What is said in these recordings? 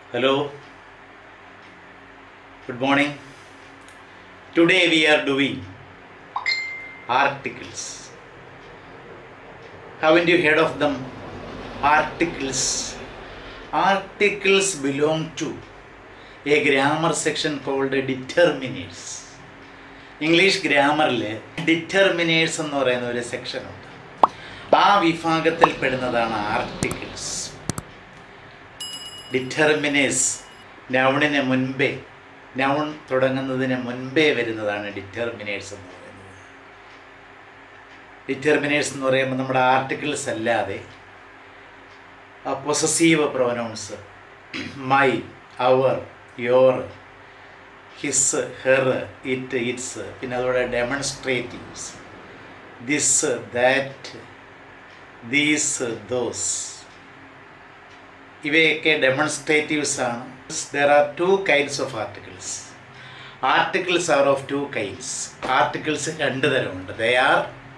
Hello. Good morning. Today we are doing articles. Haven't you heard of them? Articles. Articles belong to a grammar section called determiners. English ഗ്രാമറിൽ determiners എന്ന് പറയുന്ന ഒരു section ഉണ്ട് ആ വിഭാഗത്തിൽ പെടുന്നതാണ് articles determiners നൗണിന് മുൻപേ noun തുടങ്ങുന്നതിന് മുൻപേ വരുന്നതാണ് ഡിറ്റർമിനേഴ്സ് എന്ന് പറയുന്നത് ഡിറ്റർമിനേഴ്സ് എന്ന് പറയുമ്പോൾ നമ്മുടെ ആർട്ടിക്കിൾസ് അല്ലാതെ possessive pronouns my our your his her it its പിന്നെ അതോടെ demonstratives this that these those ഇവയൊക്കെ ഡെമോൺസ്ട്രേറ്റീവ്സ് ആണ് there are two kinds of articles articles are of two kinds articles രണ്ട് തരമുണ്ട് they are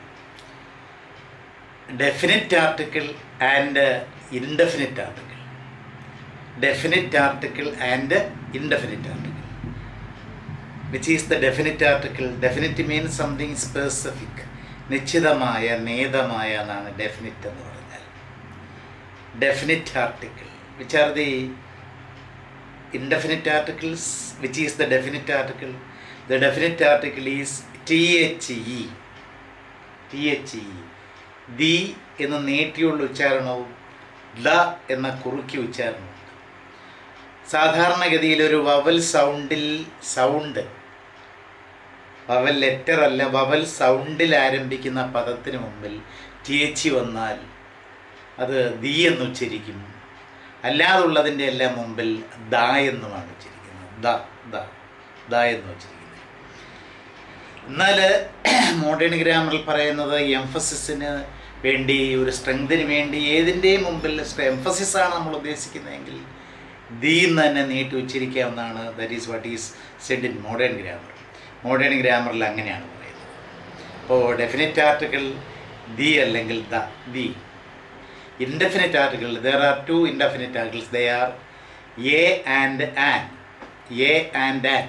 definite article and indefinite article definite article and indefinite article which is the definite article definite means something specific നിശ്ചിതമായ നേതമായ എന്നാണ് definite എന്ന് പറഞ്ഞാൽ definite article which are the indefinite articles which is the definite article the definite article is T H E T H E the എന്ന നീട്ടിയുള്ള ഉച്ചാരണവും the എന്ന കുറുക്കി ഉച്ചാരണവും സാധാരണഗതിയിൽ ഒരു വവൽ സൗണ്ടിൽ സൗണ്ട് വവൽ ലെറ്റർ അല്ല വവൽ സൗണ്ടിൽ ആരംഭിക്കുന്ന പദത്തിന് മുമ്പിൽ ടി എച്ച് വന്നാൽ അത് ദി എന്ന് ഉച്ചരിക്കും അല്ലാതുള്ളതിൻ്റെ എല്ലാം മുമ്പിൽ ദ എന്നുമാണ് ഉച്ചരിക്കുന്നത് ദ ദ ദ എന്ന് ഉച്ചരിക്കുന്നത് എന്നാൽ മോഡേൺ ഗ്രാമറിൽ പറയുന്നത് എംഫസിസിന് വേണ്ടി ഒരു സ്ട്രെങ്തിന് വേണ്ടി ഏതിൻ്റെയും മുമ്പിൽ എംഫസിസ് ആണ് നമ്മൾ ഉദ്ദേശിക്കുന്നതെങ്കിൽ ദി എന്ന് തന്നെ നീട്ടി ഉച്ചരിക്കാവുന്നതാണ് that is what is said in modern grammar modern ഗ്രാമറിൽ അങ്ങനെയാണ് പറയുന്നത് അപ്പോൾ ഡെഫിനറ്റ് ആർട്ടിക്കിൾ ദി അല്ലെങ്കിൽ the the indefinite article there are two indefinite articles they are a and an a and an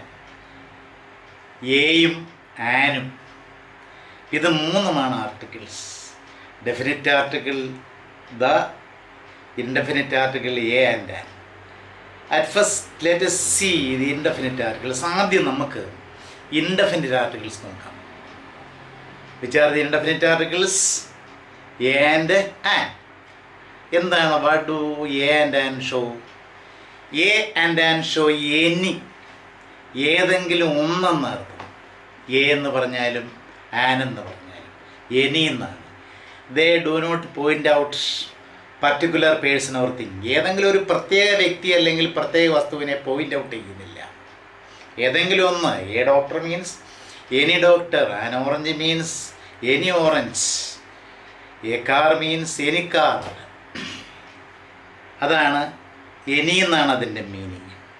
എയും ആനും ഇത് മൂന്നുമാണ് articles definite article the indefinite article a and an at first let see the indefinite articles ആദ്യം നമുക്ക് indefinite articles നോക്കാം which are the indefinite articles a and an എന്താണ് what do a and an show a and an show any ഏതെങ്കിലും ഒന്നെന്ന് അർത്ഥം A എന്ന് പറഞ്ഞാലും an എന്ന് പറഞ്ഞാലും എനി എന്നാണ് they do not point out particular person or thing ഏതെങ്കിലും ഒരു പ്രത്യേക വ്യക്തി അല്ലെങ്കിൽ പ്രത്യേക വസ്തുവിനെ പോയിൻ്റ് ഔട്ട് ചെയ്യുന്നില്ല ഏതെങ്കിലും ഒന്ന് a doctor means any doctor an orange means any orange a car means any car അതാണ് എനി എന്നാണ് അതിൻ്റെ meaning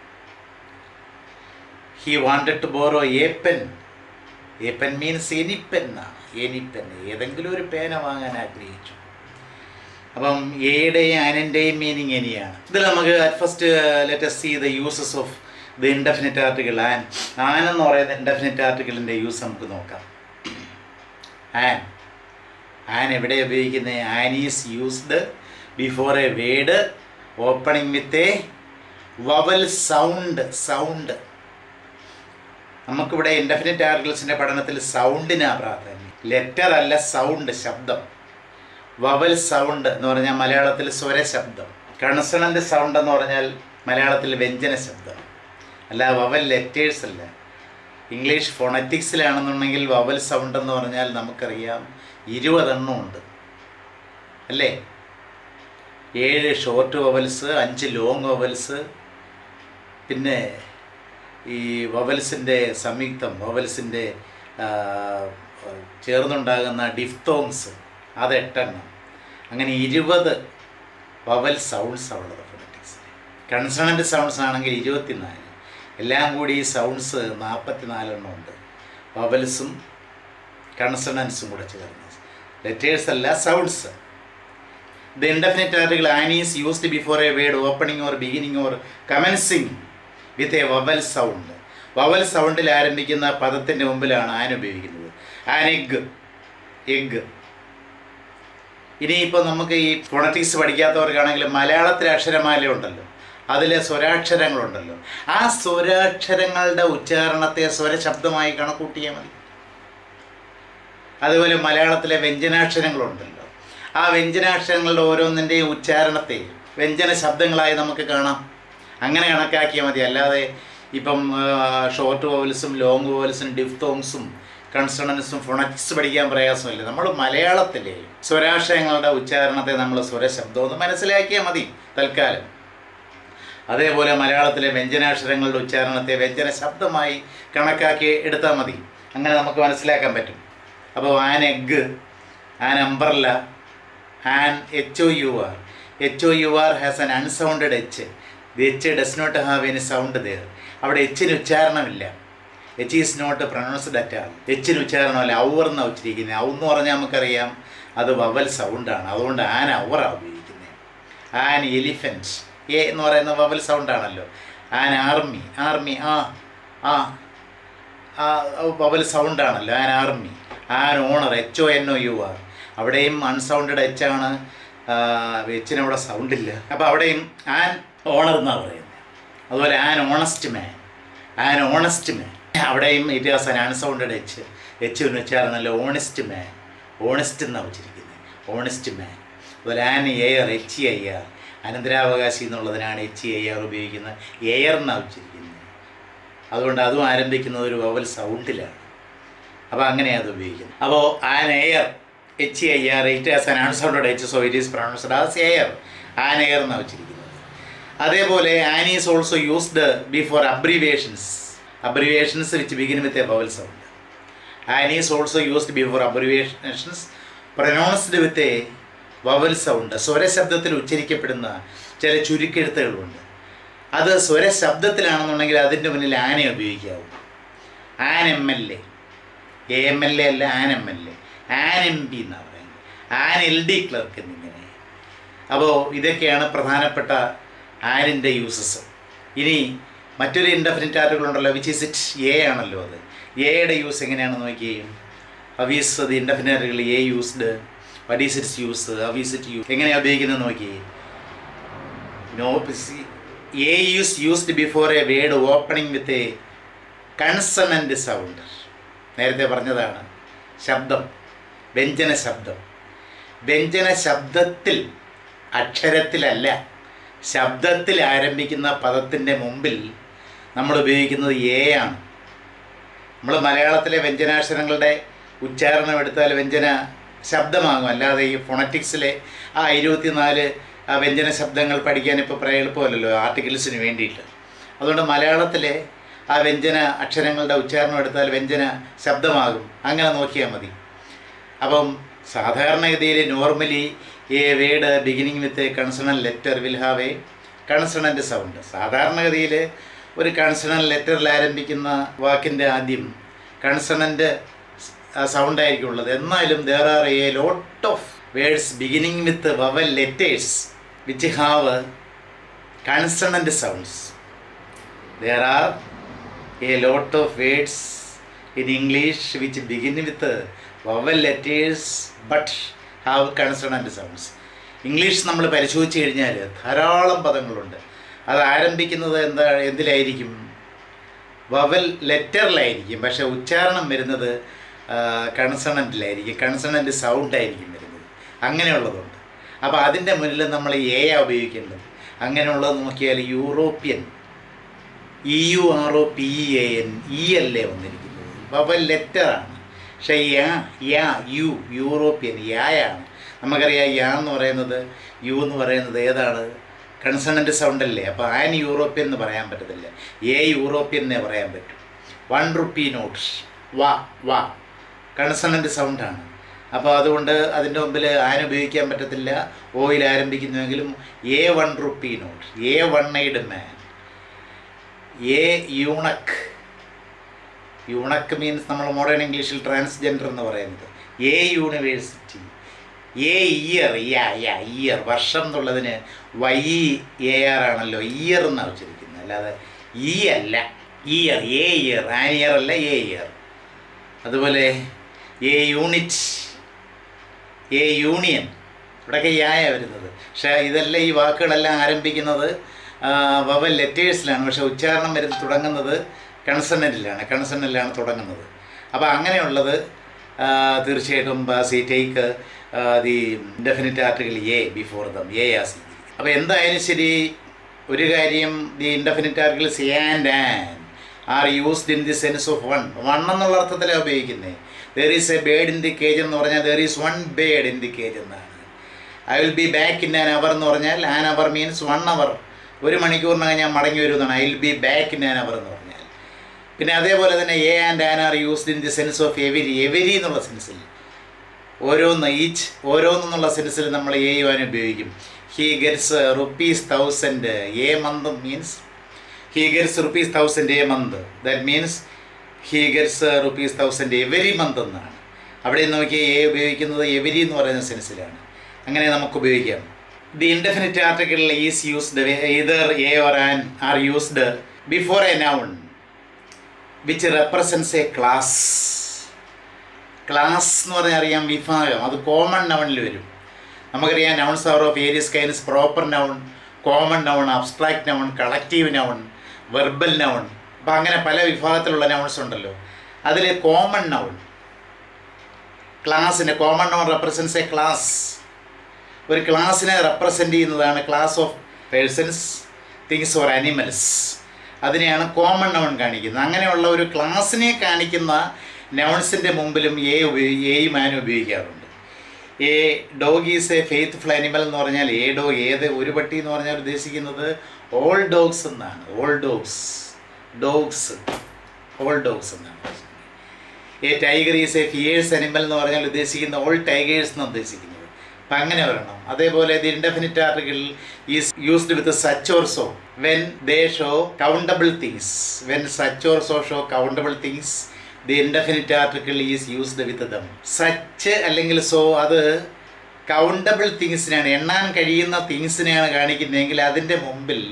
he wanted to borrow a pen a pen means any pen എന്നാണ് എനി പെൻ ഏതെങ്കിലും ഒരു പേന വാങ്ങാൻ ആഗ്രഹിച്ചു അപ്പം എയുടെയും ആനിൻ്റെയും മീനിങ് എനിയാണ് ഇതിൽ നമുക്ക് at first let's see the uses of the indefinite article an an എന്ന് പറയുന്ന ഇൻഡെഫിനിറ്റ് ആർട്ടിക്കിളിൻ്റെ യൂസ് നമുക്ക് നോക്കാം ആൻ ആൻ എവിടെ ഉപയോഗിക്കുന്നത് an is used before a word opening with a vowel sound sound നമുക്കിവിടെ ഇൻഡെഫിനിറ്റ് ആർട്ടിക്കിൾസിൻ്റെ പഠനത്തിൽ സൗണ്ടിനാണ് പ്രാധാന്യം ലെറ്റർ അല്ല സൗണ്ട് ശബ്ദം വവൽ സൗണ്ട് എന്ന് പറഞ്ഞാൽ മലയാളത്തിൽ സ്വരശബ്ദം കൺസണൻ്റ് സൗണ്ട് എന്ന് പറഞ്ഞാൽ മലയാളത്തിൽ വ്യഞ്ജന ശബ്ദം അല്ല വവൽ ലെറ്റേഴ്സ് അല്ല ഇംഗ്ലീഷ് ഫോണറ്റിക്സിലാണെന്നുണ്ടെങ്കിൽ വവൽ സൗണ്ട് എന്ന് പറഞ്ഞാൽ നമുക്കറിയാം ഇരുപതെണ്ണം ഉണ്ട് അല്ലേ ഏഴ് ഷോർട്ട് വവൽസ് അഞ്ച് ലോങ് വവൽസ് പിന്നെ ഈ വവൽസിൻ്റെ സംയുക്തം വവൽസിൻ്റെ ചേർന്നുണ്ടാകുന്ന ഡിഫ്തോങ്സ് അത് എട്ടെണ്ണം അങ്ങനെ ഇരുപത് വവൽ സൗണ്ട്സ് ഉള്ളത് ഫോണറ്റിക്സിൽ കൺസണൻ്റ് സൗണ്ട്സ് ആണെങ്കിൽ ഇരുപത്തിനാല് എല്ലാം കൂടി ഈ സൗണ്ട്സ് നാൽപ്പത്തി നാലെണ്ണം ഉണ്ട് വവൽസും കൺസണൻസും കൂടെ ചേർന്ന് ലെറ്റേഴ്സ് അല്ല sounds the indefinite article an is used before a word opening or beginning or commencing with a vowel sound vowel സൗണ്ടിൽ ആരംഭിക്കുന്ന പദത്തിൻ്റെ മുമ്പിലാണ് ആൻ ഉപയോഗിക്കുന്നത് ആൻ എഗ് എഗ് ഇനിയിപ്പോൾ നമുക്ക് ഈ ഫോണറ്റിക്സ് പഠിക്കാത്തവർക്കാണെങ്കിൽ മലയാളത്തിലെ അക്ഷരമാല ഉണ്ടല്ലോ അതിലെ സ്വരാക്ഷരങ്ങളുണ്ടല്ലോ ആ സ്വരാക്ഷരങ്ങളുടെ ഉച്ചാരണത്തെ സ്വരശബ്ദമായി കണക്കൂട്ടിയാൽ മതി അതുപോലെ മലയാളത്തിലെ വ്യഞ്ജനാക്ഷരങ്ങളുണ്ടല്ലോ ആ വ്യഞ്ജനാക്ഷരങ്ങളുടെ ഓരോന്നിൻ്റെയും ഉച്ചാരണത്തെ വ്യഞ്ജന ശബ്ദങ്ങളായി നമുക്ക് കാണാം അങ്ങനെ കണക്കാക്കിയാൽ മതി അല്ലാതെ ഇപ്പം ഷോർട്ട് വോവൽസും ലോങ് വോവൽസും ഡിഫ്തോങ്സും കൺസണൻസും ഫൊണറ്റിക്സ് പഠിക്കാൻ പ്രയാസമില്ല നമ്മൾ മലയാളത്തിലെ സ്വരാക്ഷരങ്ങളുടെ ഉച്ചാരണത്തെ നമ്മൾ സ്വരശബ്ദം ഒന്ന് മനസ്സിലാക്കിയാൽ മതി തൽക്കാലം അതേപോലെ മലയാളത്തിലെ വ്യഞ്ജനാക്ഷരങ്ങളുടെ ഉച്ചാരണത്തെ വ്യഞ്ജന ശബ്ദമായി കണക്കാക്കി എടുത്താൽ മതി അങ്ങനെ നമുക്ക് മനസ്സിലാക്കാൻ പറ്റും അപ്പോൾ an egg an umbrella an H O U R H O U R has an unsounded H the H does not have any sound there അവിടെ എച്ചിന് ഉച്ചാരണമില്ല H is not pronounced at all എച്ചിന് ഉച്ചാരണമല്ല hour എന്നാണ് ഉച്ചരിക്കുന്നത് ഔ എന്ന് പറഞ്ഞാൽ നമുക്കറിയാം അത് വവൽ സൗണ്ടാണ് അതുകൊണ്ട് ആൻ ഔവറാണ് ഉപയോഗിക്കുന്നത് ആൻ എലിഫൻറ്റ് എ എന്ന് പറയുന്ന വവൽ സൗണ്ടാണല്ലോ ആൻ ആർമി ആർമി ആ ആ ആ വവൽ സൗണ്ടാണല്ലോ an army an honour H O N O U R അവിടെയും അൺസൗണ്ടഡ് എച്ച് ആണ് എച്ചിന് അവിടെ സൗണ്ട് ഇല്ല അപ്പോൾ അവിടെയും ആൻ ഓണർ എന്നാണ് പറയുന്നത് അതുപോലെ an honest man an honest man അവിടെയും it has an unsounded H H എന്ന് വെച്ചാൽ നല്ല ഓണസ്റ്റ് മാൻ ഓണസ്റ്റ് എന്നാണ് വെച്ചിരിക്കുന്നത് ഓണസ്റ്റ് മാൻ അതുപോലെ an heir H I R അനന്തരാവകാശി എന്നുള്ളതിനാണ് എച്ച് ഐ ആർ ഉപയോഗിക്കുന്നത് എയർ എന്നാണ് വെച്ചിരിക്കുന്നത് അതുകൊണ്ട് അതും ആരംഭിക്കുന്നത് ഒരു വവൽ സൗണ്ടിലാണ് അപ്പോൾ അങ്ങനെയാണ് അത് ഉപയോഗിക്കുന്നത് അപ്പോൾ an heir H I R it has an unsounded H so it is pronounced as heir an heir എന്നാണ് വെച്ചിരിക്കുന്നത് അതേപോലെ an is also used before abbreviations abbreviations which begin with a vowel sound an is also used before abbreviations pronounced with a vowel sound സ്വരശബ്ദത്തിൽ ഉച്ചരിക്കപ്പെടുന്ന ചില ചുരുക്കെഴുത്തുകളുണ്ട് അത് സ്വരശബ്ദത്തിലാണെന്നുണ്ടെങ്കിൽ അതിൻ്റെ മുന്നിൽ ആനെ ഉപയോഗിക്കാവും an M L A M L L എ അല്ല an M L A an M P എന്നാണ് പറയുന്നത് ആൻ എൽ ഡി ക്ലർക്ക് എന്നിങ്ങനെ അപ്പോൾ ഇതൊക്കെയാണ് പ്രധാനപ്പെട്ട ആനിൻ്റെ യൂസസ് ഇനി മറ്റൊരു ഇൻഡെഫിനിറ്റ് ആർട്ടിക്കിൾ ഉണ്ടല്ലോ വിച്ച് ഇസ് ഇറ്റ് എ ആണല്ലോ അത് എയുടെ യൂസ് എങ്ങനെയാണെന്ന് നോക്കിയും അവീസ് അത് indefinite article a used what is its use അവീസ് ഇറ്റ് യൂസ് എങ്ങനെയാണ് ഉപയോഗിക്കുന്നത് നോക്കി no a use used before a word opening with a consonant sound നേരത്തെ പറഞ്ഞതാണ് ശബ്ദം വ്യഞ്ജന ശബ്ദം വ്യഞ്ജന ശബ്ദത്തിൽ അക്ഷരത്തിലല്ല ശബ്ദത്തിൽ ആരംഭിക്കുന്ന പദത്തിൻ്റെ മുമ്പിൽ നമ്മൾ ഉപയോഗിക്കുന്നത് എ ആണ് നമ്മൾ മലയാളത്തിലെ വ്യഞ്ജനാക്ഷരങ്ങളുടെ ഉച്ചാരണം എടുത്താൽ വ്യഞ്ജന ശബ്ദമാകും അല്ലാതെ ഈ ഫൊണറ്റിക്സിലെ ആ ഇരുപത്തിനാല് ആ വ്യഞ്ജന ശബ്ദങ്ങൾ പഠിക്കാൻ ഇപ്പോൾ പറയാൻ എളുപ്പമല്ലല്ലോ ആർട്ടിക്കിൾസിന് വേണ്ടിയിട്ട് അതുകൊണ്ട് മലയാളത്തിലെ ആ വ്യഞ്ജന അക്ഷരങ്ങളുടെ ഉച്ചാരണം എടുത്താൽ വ്യഞ്ജന ശബ്ദമാകും അങ്ങനെ നോക്കിയാൽ മതി അപ്പം സാധാരണഗതിയിൽ normally a word beginning with consonant letter will have a consonant sound സാധാരണഗതിയിൽ ഒരു കൺസണൽ ലെറ്ററിൽ ആരംഭിക്കുന്ന വാക്കിൻ്റെ ആദ്യം കൺസണൻ്റ് സൗണ്ട് ആയിരിക്കും ഉള്ളത് എന്നാലും there are a lot of words beginning with vowel letters which have consonant sounds there are a lot of words in English which begin with vowel letters but have consonant sounds English നമ്മൾ പരിശോധിച്ച് കഴിഞ്ഞാൽ ധാരാളം പദങ്ങളുണ്ട് അത് ആരംഭിക്കുന്നത് എന്താ എന്തിലായിരിക്കും vowel ലെറ്ററിലായിരിക്കും പക്ഷേ ഉച്ചാരണം വരുന്നത് കൺസണൻറ്റിലായിരിക്കും കൺസണൻറ്റ് സൗണ്ടായിരിക്കും വരുന്നത് അങ്ങനെയുള്ളതുണ്ട് അപ്പോൾ അതിൻ്റെ മുന്നിൽ നമ്മൾ എ ആ ഉപയോഗിക്കേണ്ടത് അങ്ങനെയുള്ളത് നോക്കിയാൽ European E U R O P E A N E അല്ലേ വന്നിരിക്കുന്നത് വവൽ ലെറ്ററാണ് പക്ഷേ യാ യാ യു യൂറോപ്യൻ യായാണ് നമുക്കറിയാം യാ എന്ന് പറയുന്നത് യു എന്ന് പറയുന്നത് ഏതാണ് കൺസണൻ്റ് സൗണ്ട് അല്ലേ അപ്പോൾ ആൻ യൂറോപ്യൻ എന്ന് പറയാൻ പറ്റത്തില്ല എ യൂറോപ്യൻ എന്നേ പറയാൻ പറ്റും വൺ റുപ്പി നോട്ട് വാ വാ കൺസണൻ്റ് സൗണ്ടാണ് അപ്പോൾ അതുകൊണ്ട് അതിൻ്റെ മുമ്പിൽ ആൻ ഉപയോഗിക്കാൻ പറ്റത്തില്ല ഓയിൽ ആരംഭിക്കുന്നുവെങ്കിലും a one rupee note a one eyed man a eunuch eunuch means നമ്മൾ മോഡേൺ ഇംഗ്ലീഷിൽ ട്രാൻസ്ജെൻഡർ എന്ന് പറയുന്നത് എ യൂണിവേഴ്സിറ്റി എ ഇയർ യാ യാ ഇയർ വർഷം എന്നുള്ളതിന് വൈ എ ആർ ആണല്ലോ ഇയർ എന്നാണ് ഉച്ചരിക്കുന്നത് അല്ലാതെ ഈ അല്ല year a year an year അല്ല എ ഇയർ അതുപോലെ എ യൂണിറ്റ് എ യൂണിയൻ ഇവിടെയൊക്കെ യായ വരുന്നത് പക്ഷേ ഇതെല്ലാം ഈ വാക്കുകളെല്ലാം ആരംഭിക്കുന്നത് ആ, വവൽ ലെറ്റേഴ്സിലാണ് പക്ഷേ ഉച്ചാരണം വരുന്നത് തുടങ്ങുന്നത് കൺസണൻറ്റിലാണ് കൺസണൻറ്റിലാണ് തുടങ്ങുന്നത് അപ്പോൾ അങ്ങനെയുള്ളത് ആ, തീർച്ചയായിട്ടും see take the indefinite article a before them a as അപ്പോൾ എന്തായാലും ശരി ഒരു കാര്യം the indefinite articles a and an are used in the sense of one one എന്നുള്ള അർത്ഥത്തിലാണ് ഉപയോഗിക്കുന്നത് there is a bird in the cage എന്ന് പറഞ്ഞാൽ there is one bird in the cage എന്നാണ് I will be back in an hour എന്ന് പറഞ്ഞാൽ an hour means one hour ഒരു മണിക്കൂറിനകം ഞാൻ മടങ്ങി വരുന്നതാണ് I will be back in an hour എന്ന് പറഞ്ഞാൽ പിന്നെ അതേപോലെ തന്നെ a and an are used in the sense of every every എന്നുള്ള സെൻസിൽ ഓരോന്ന് ഈച്ച് ഓരോന്നെന്നുള്ള സെൻസിൽ നമ്മൾ എ യുവാൻ ഉപയോഗിക്കും he gets rupees thousand a month means he gets rupees thousand a month that means he gets rupees thousand every month എന്നാണ് അവിടെ നോക്കി എ ഉപയോഗിക്കുന്നത് എവരി എന്ന് പറയുന്ന സെൻസിലാണ് അങ്ങനെ നമുക്ക് ഉപയോഗിക്കാം the indefinite article is used either a or an are used before a noun which represents a class class എന്ന് പറഞ്ഞാൽ അറിയാം വിഭാഗം അത് കോമൺ നൗണിൽ വരും നമുക്കറിയാം nouns are of various kinds proper noun common noun abstract noun collective noun verbal noun അപ്പം അങ്ങനെ പല വിഭാഗത്തിലുള്ള നൗൺസ് ഉണ്ടല്ലോ അതിൽ കോമൺ നൗൺ ക്ലാസ്സിന് common noun represents a class ഒരു ക്ലാസ്സിനെ റെപ്രസെൻ്റ് ചെയ്യുന്നതാണ് class of persons things or animals അതിനെയാണ് കോമൺ നൗൺ കാണിക്കുന്നത് അങ്ങനെയുള്ള ഒരു ക്ലാസ്സിനെ കാണിക്കുന്ന നൗൺസിൻ്റെ മുമ്പിലും എ ഉപയോഗി എയും ആനും ഉപയോഗിക്കാറുണ്ട് a dog is a faithful animal എന്ന് പറഞ്ഞാൽ എ ഡോഗ് ഏത് ഒരു പട്ടി എന്ന് പറഞ്ഞാൽ ഉദ്ദേശിക്കുന്നത് ഓൾ ഡോഗ്സ് എന്നാണ് all dogs dogs all dogs എന്നാണ് a tiger is a fierce animal എന്ന് പറഞ്ഞാൽ ഉദ്ദേശിക്കുന്ന ഓൾ ടൈഗേഴ്സ് എന്ന് ഉദ്ദേശിക്കുന്നത് അപ്പം അങ്ങനെ വരണം അതേപോലെ the indefinite article is used with such or so when they show countable things when such or so show countable things the indefinite article is used with them such അല്ലെങ്കിൽ so അത് countable തിങ്സിനാണ് എണ്ണാൻ കഴിയുന്ന തിങ്സിനെയാണ് കാണിക്കുന്നതെങ്കിൽ അതിൻ്റെ മുമ്പിൽ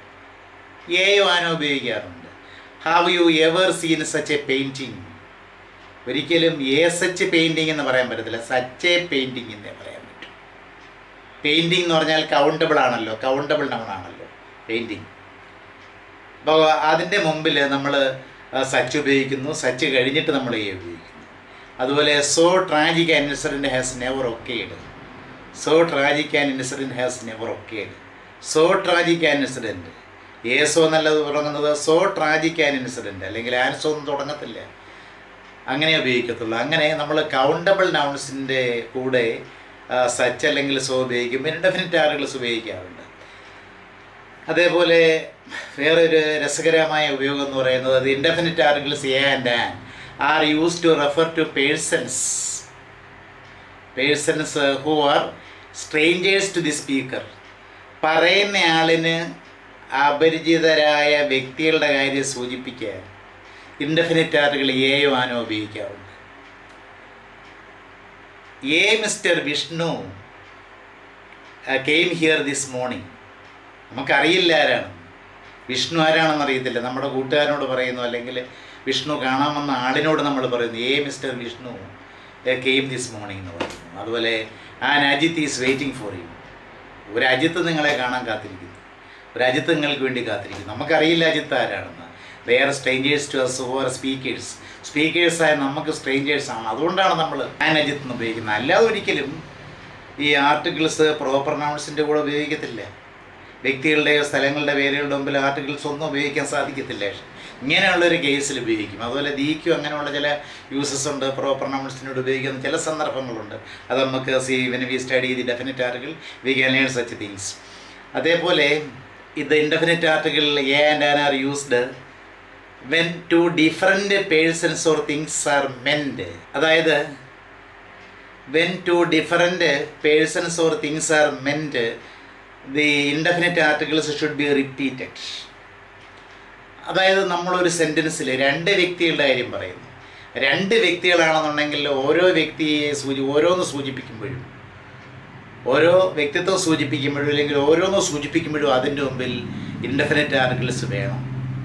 ഏയോ ആനോ ഉപയോഗിക്കാറുണ്ട് have you ever seen such a painting ഒരിക്കലും എ സച്ച് പെയിൻറ്റിങ് എന്ന് പറയാൻ പറ്റത്തില്ല സച്ച് എ പെയിൻറ്റിങ് എന്നേ പറയാൻ പറ്റും പെയിൻറ്റിങ് എന്ന് പറഞ്ഞാൽ കൗണ്ടബിൾ ആണല്ലോ കൗണ്ടബിൾ നൗൺ ആണല്ലോ പെയിൻറ്റിങ് അപ്പോൾ അതിൻ്റെ മുമ്പിൽ നമ്മൾ സച്ച് ഉപയോഗിക്കുന്നു സച്ച് കഴിഞ്ഞിട്ട് നമ്മൾ എ ഉപയോഗിക്കുന്നു അതുപോലെ so tragic an incident has never occurred so tragic an incident has never occurred so tragic an incident a so എന്നുള്ളത് തുടങ്ങുന്നത് സോ ട്രാജിക് ആൻ ഇൻസിഡൻറ്റ് അല്ലെങ്കിൽ ആൻസോ ഒന്നും തുടങ്ങത്തില്ല അങ്ങനെ ഉപയോഗിക്കത്തുള്ളൂ അങ്ങനെ നമ്മൾ കൗണ്ടബിൾ നൗൺസിൻ്റെ കൂടെ സച്ച് അല്ലെങ്കിൽ സോ ഉപയോഗിക്കും ഇൻഡെഫിനിറ്റ് ആർട്ടിക്കിൾസ് ഉപയോഗിക്കാറുണ്ട് അതേപോലെ വേറൊരു രസകരമായ ഉപയോഗം എന്ന് പറയുന്നത് അത് indefinite articles a and an are use to refer to persons persons who are strangers to the speaker പറയുന്ന ആളിന് അപരിചിതരായ വ്യക്തികളുടെ കാര്യം സൂചിപ്പിക്കാൻ ഇൻഡെഫിനിറ്റ് ആർട്ടിക്കിൾ എയോ ആനോ ഉപയോഗിക്കാറുണ്ട് a mister Vishnu came here this morning നമുക്കറിയില്ല ആരാണ് വിഷ്ണു ആരാണെന്ന് അറിയത്തില്ല നമ്മുടെ കൂട്ടുകാരനോട് പറയുന്നു അല്ലെങ്കിൽ വിഷ്ണു കാണാമെന്ന ആളിനോട് നമ്മൾ പറയുന്നു a mister Vishnu came this morning എന്ന് പറയുന്നു അതുപോലെ an Ajith is waiting for you ഒരു അജിത്ത് നിങ്ങളെ കാണാൻ കാത്തിരിക്കുന്നു ഒരു അജിത്ത് നിങ്ങൾക്ക് വേണ്ടി കാത്തിരിക്കുന്നു നമുക്കറിയില്ല അജിത്ത് ആരാണെന്ന് they are strangers to us or speakers സ്പീക്കേഴ്സായ നമുക്ക് സ്ട്രേഞ്ചേഴ്സ് ആണ് അതുകൊണ്ടാണ് നമ്മൾ ആൻ അജിത്ത് എന്ന് ഉപയോഗിക്കുന്നത് അല്ലാതെ ഒരിക്കലും ഈ ആർട്ടിക്കിൾസ് പ്രോപ്പർ നൗൺസിൻ്റെ കൂടെ ഉപയോഗിക്കത്തില്ല വ്യക്തികളുടെയോ സ്ഥലങ്ങളുടെ പേരുകളുടെ മുമ്പിൽ ആർട്ടിക്കിൾസ് ഒന്നും ഉപയോഗിക്കാൻ സാധിക്കത്തില്ല ഇങ്ങനെയുള്ളൊരു കേസിൽ ഉപയോഗിക്കും അതുപോലെ ദീക്കും അങ്ങനെയുള്ള ചില യൂസസ് ഉണ്ട് പ്രോപ്പർ നൗൺസിനോട് ഉപയോഗിക്കുന്ന ചില സന്ദർഭങ്ങളുണ്ട് അത് നമുക്ക് see when we study the definite article we can learn such things അതേപോലെ ഇത് indefinite article a and an are used when two different persons or things are mentioned അതായത് when two different persons or things are mentioned the indefinite articles should be repeated അതായത് നമ്മളൊരു സെൻറ്റൻസിൽ രണ്ട് വ്യക്തികളുടെ കാര്യം പറയുന്നു രണ്ട് വ്യക്തികളാണെന്നുണ്ടെങ്കിൽ ഓരോ വ്യക്തിയെ സൂചി ഓരോന്ന് സൂചിപ്പിക്കുമ്പോഴും ഓരോ വ്യക്തിത്വം സൂചിപ്പിക്കുമ്പോഴും അല്ലെങ്കിൽ ഓരോന്നും സൂചിപ്പിക്കുമ്പോഴും അതിൻ്റെ മുമ്പിൽ ഇൻഡെഫിനറ്റ് ആർട്ടിക്കിൾസ് വേണം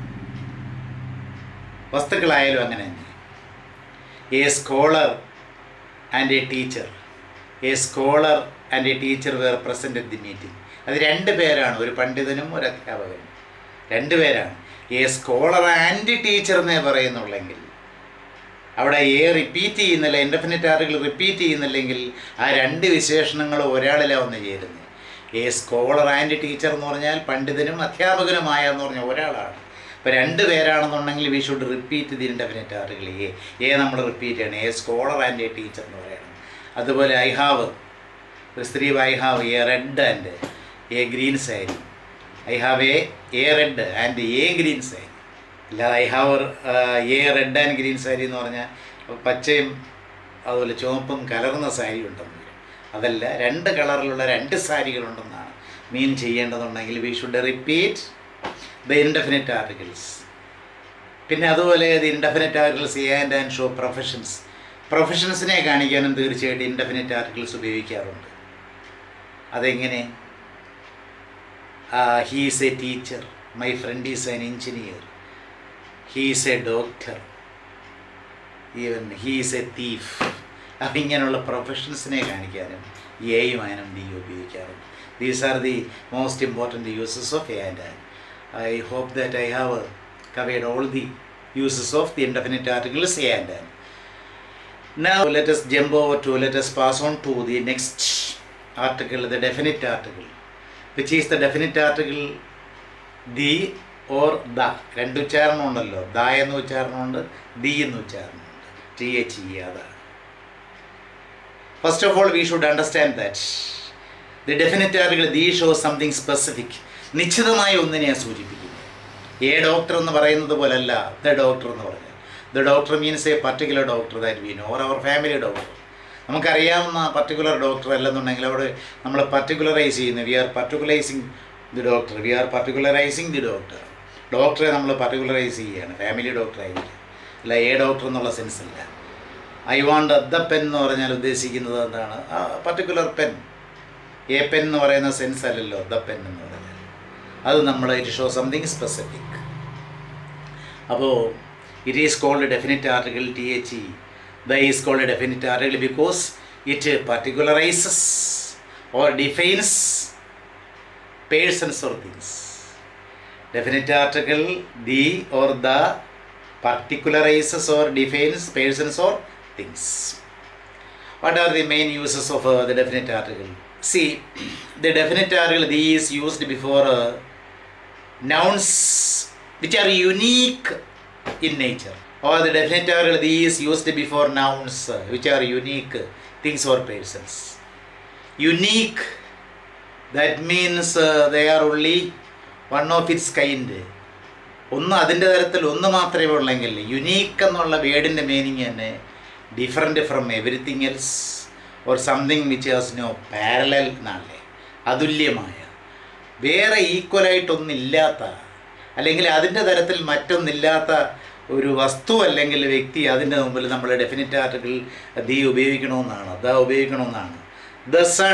വസ്തുക്കളായാലും അങ്ങനെ തന്നെ a scholar and a teacher a scholar and a teacher were present at the meeting അത് രണ്ട് പേരാണ് ഒരു പണ്ഡിതനും ഒരു അധ്യാപകനും രണ്ട് പേരാണ് എ സ്കോളർ ആൻഡ് ടീച്ചർ എന്നേ പറയുന്നുള്ളെങ്കിൽ അവിടെ എ റിപ്പീറ്റ് ചെയ്യുന്നില്ല ഇൻഡെഫിനിറ്റ് ആർട്ടിക്കിൾ റിപ്പീറ്റ് ചെയ്യുന്നില്ലെങ്കിൽ ആ രണ്ട് വിശേഷണങ്ങളും ഒരാളിലാണ് വന്ന് ചേരുന്നത് എ സ്കോളർ ആൻഡ് ടീച്ചർ എന്ന് പറഞ്ഞാൽ പണ്ഡിതനും അധ്യാപകനുമായ എന്ന് പറഞ്ഞാൽ ഒരാളാണ് ഇപ്പോൾ രണ്ട് പേരാണെന്നുണ്ടെങ്കിൽ we should repeat the indefinite article a a നമ്മൾ റിപ്പീറ്റ് ചെയ്യണം a scholar and a teacher എന്ന് പറയണം അതുപോലെ ഐ ഹാവ് ഒരു സ്ത്രീ I have a red and a green sari I have a a red and a green sari അല്ലാതെ I have a red and green sari എന്ന് പറഞ്ഞാൽ പച്ചയും അതുപോലെ ചുവപ്പും കലർന്ന സാരി ഉണ്ടെന്ന് വരും അതല്ല രണ്ട് കളറിലുള്ള രണ്ട് സാരികളുണ്ടെന്നാണ് മീൻ ചെയ്യേണ്ടതുണ്ടെങ്കിൽ we should repeat the indefinite articles പിന്നെ അതുപോലെ the indefinite articles a and and show professions പ്രൊഫഷൻസിനെ കാണിക്കാനും തീർച്ചയായിട്ടും ഇൻഡെഫിനിറ്റ് ആർട്ടിക്കിൾസ് ഉപയോഗിക്കാറുണ്ട് അതെങ്ങനെ he is a teacher my friend is an engineer he is a doctor even he is a thief അപ്പം ഇങ്ങനെയുള്ള പ്രൊഫഷൻസിനെ കാണിക്കാനും എയും അതിനും ഡി ഉപയോഗിക്കാറുണ്ട് these are the most important uses of a and an I hope that I have covered all the uses of the indefinite articles a and an Now let us jump over to, let us pass on to the next article, the definite article, which is the definite article the or the. രണ്ട് ഉച്ചാരണം ഉണ്ടല്ലോ the എന്ന് ഉച്ചാരണമുണ്ട് the എന്ന് ഉച്ചാരണമുണ്ട് T H E അതാണ് first of all we should understand that the definite article the show something specific നിശ്ചിതമായ ഒന്നിനെയാണ് സൂചിപ്പിക്കുന്നത് എ ഡോക്ടർ എന്ന് പറയുന്നത് പോലല്ല ദ ഡോക്ടർ എന്ന് പറഞ്ഞാൽ the doctor means a particular doctor that we know or our family doctor നമുക്കറിയാവുന്ന particular doctor അല്ലെന്നുണ്ടെങ്കിൽ അവിടെ നമ്മൾ പർട്ടിക്കുലറൈസ് ചെയ്യുന്നു we are particularizing the doctor we are particularizing the doctor ഡോക്ടറെ നമ്മൾ പർട്ടിക്കുലറൈസ് ചെയ്യുകയാണ് ഫാമിലി ഡോക്ടർ ആയിരിക്കും അല്ല എ ഡോക്ടർ എന്നുള്ള സെൻസ് അല്ല ഐ വാണ്ട് ദ പെൻ എന്ന് പറഞ്ഞാൽ ഉദ്ദേശിക്കുന്നത് എന്താണ് ആ പർട്ടിക്കുലർ പെൻ എ പെൻ എന്ന് പറയുന്ന സെൻസ് അല്ലല്ലോ ദ പെൻ എന്ന് പറഞ്ഞാൽ അത് നമ്മൾ ഇറ്റ് ഷോ സംതിങ് സ്പെസിഫിക് അപ്പോൾ it is called a definite article the the is called a definite article because it particularizes or defines persons or things definite article the or the particularizes or defines persons or things what are the main uses of uh, the definite article see the definite article the is used before uh, nouns which are unique in nature or the definite article these used before nouns uh, which are unique things or persons unique that means uh, they are only one of its kind ഒന്ന് അതിൻ്റെ തരത്തിൽ ഒന്ന് മാത്രമേ ഉള്ളെങ്കിൽ unique എന്നുള്ള വേർഡിൻ്റെ meaning തന്നെ different from everything else or something which has no parallel എന്നാണല്ലേ അതുല്യമായ വേറെ ഈക്വലായിട്ടൊന്നില്ലാത്ത അല്ലെങ്കിൽ അതിൻ്റെ തരത്തിൽ മറ്റൊന്നില്ലാത്ത ഒരു വസ്തു അല്ലെങ്കിൽ വ്യക്തി അതിൻ്റെ മുമ്പിൽ നമ്മൾ ഡെഫിനറ്റ് ആർട്ടിക്കിൾ ദി ഉപയോഗിക്കണമെന്നാണ് ദ ഉപയോഗിക്കണമെന്നാണ് the sun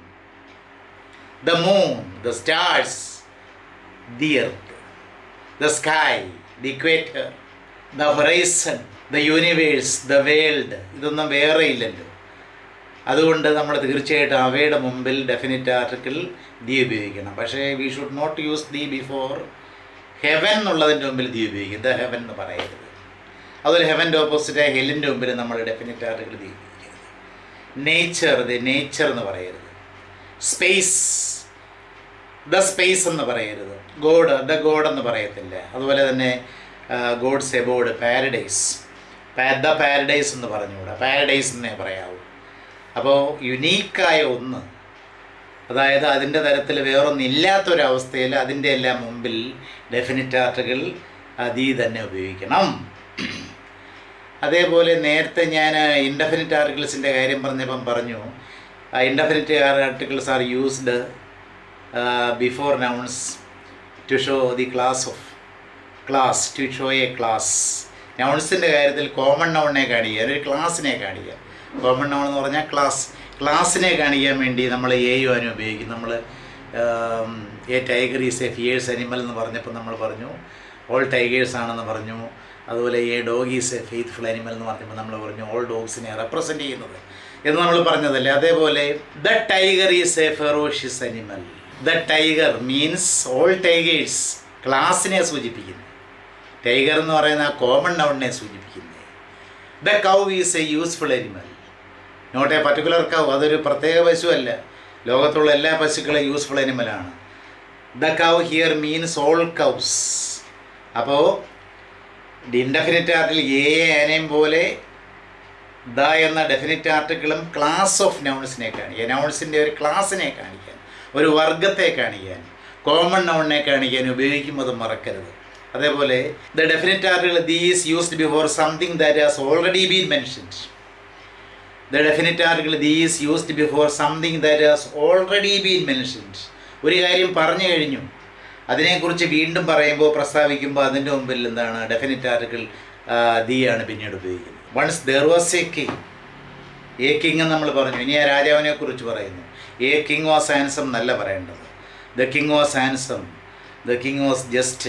the moon the stars the earth the sky the equator the horizon the universe the world ഇതൊന്നും വേറെ ഇല്ലല്ലോ അതുകൊണ്ട് നമ്മൾ തീർച്ചയായിട്ടും അവയുടെ മുമ്പിൽ ഡെഫിനറ്റ് ആർട്ടിക്കിൾ ദി ഉപയോഗിക്കണം പക്ഷേ we should not use the before heaven എന്നുള്ളതിൻ്റെ മുമ്പിൽ ദി ഉപയോഗിക്കും ദ ഹെവൻ എന്ന് പറയരുത് അതുപോലെ ഹെവൻ്റെ ഓപ്പോസിറ്റായ ഹെല്ലിൻ്റെ മുമ്പിൽ നമ്മൾ ഡെഫിനറ്റ് ആർട്ടിക്കിൾ ദി ഉപയോഗിക്കരുത് നേച്ചർ ദി നേച്ചർ എന്ന് പറയരുത് സ്പേസ് ദ സ്പേസ് എന്ന് പറയരുത് ഗോഡ് ദ ഗോഡ് എന്ന് പറയത്തില്ല അതുപോലെ തന്നെ God's abode paradise the paradise എന്ന് പറഞ്ഞുകൂടാ പാരഡൈസ് എന്നേ പറയാവൂ അപ്പോൾ യുനീക്കായ ഒന്ന് അതായത് അതിൻ്റെ തരത്തിൽ വേറൊന്നില്ലാത്തൊരവസ്ഥയിൽ അതിൻ്റെ എല്ലാം മുമ്പിൽ ഡെഫിനിറ്റ് ആർട്ടുകൾ അതീ തന്നെ ഉപയോഗിക്കണം അതേപോലെ നേരത്തെ ഞാൻ ഇൻഡെഫിനിറ്റ് ആർട്ടിക്കിൾസിൻ്റെ കാര്യം പറഞ്ഞപ്പം പറഞ്ഞു indefinite articles are used before nouns to show the class of class to show a class നൗൺസിൻ്റെ കാര്യത്തിൽ കോമൺ നൗണിനെ കാണിക്കുക ഒരു ക്ലാസ്സിനെ കാണിക്കുക കോമൺ നൗൺ എന്ന് പറഞ്ഞാൽ ക്ലാസ് ക്ലാസ്സിനെ കാണിക്കാൻ വേണ്ടി നമ്മൾ എ യു അനു ഉപയോഗിക്കും നമ്മൾ a tiger is a fierce animal എന്ന് പറഞ്ഞപ്പോൾ നമ്മൾ പറഞ്ഞു ഓൾ ടൈഗേഴ്സ് ആണെന്ന് പറഞ്ഞു അതുപോലെ a dog is a faithful animal എന്ന് പറഞ്ഞപ്പോൾ നമ്മൾ പറഞ്ഞു ഓൾ ഡോഗ്സിനെ റെപ്രസെൻ്റ് ചെയ്യുന്നത് എന്ന് നമ്മൾ പറഞ്ഞതല്ലേ അതേപോലെ the tiger is a ferocious animal the tiger means all tigers ക്ലാസ്സിനെ സൂചിപ്പിക്കുന്നു ടൈഗർ എന്ന് പറയുന്ന കോമൺ നൗണിനെ സൂചിപ്പിക്കുന്നത് the cow is a useful animal not a particular cow അതൊരു പ്രത്യേക പശുവല്ല ലോകത്തുള്ള എല്ലാ പശുക്കളും യൂസ്ഫുൾ അനിമലാണ് the cow here means all cows അപ്പോൾ ഇൻഡെഫിനിറ്റ് ആർട്ടിൽ എ ആനയും പോലെ ദ എന്ന ഡെഫിനിറ്റ് ആർട്ടിക്കിളും ക്ലാസ് ഓഫ് നൗൺസിനെ കാണിക്കാൻ നൗൺസിൻ്റെ ഒരു ക്ലാസ്സിനെ കാണിക്കാൻ ഒരു വർഗത്തെ കാണിക്കാൻ കോമൺ നൗണിനെ കാണിക്കാൻ ഉപയോഗിക്കുമ്പോൾ മറക്കരുത് അതേപോലെ the definite article the is used before something that has already been mentioned the definite article the is used before something that has already been mentioned ഒരു കാര്യം പറഞ്ഞു കഴിഞ്ഞു അതിനെക്കുറിച്ച് വീണ്ടും പറയുമ്പോൾ പ്രസ്താവിക്കുമ്പോൾ അതിൻ്റെ മുമ്പിൽ എന്താണ് ഡെഫിനിറ്റ് ആർട്ടിക്കിൾ ദി ആണ് പിന്നീട് ഉപയോഗിക്കുന്നത് once there was a king a king എന്ന് നമ്മൾ പറഞ്ഞു ഇനി ആ രാജാവിനെ കുറിച്ച് പറയുന്നു എ കിങ് വാസ് ആൻസം എന്നല്ല പറയേണ്ടത് the king was handsome the king was just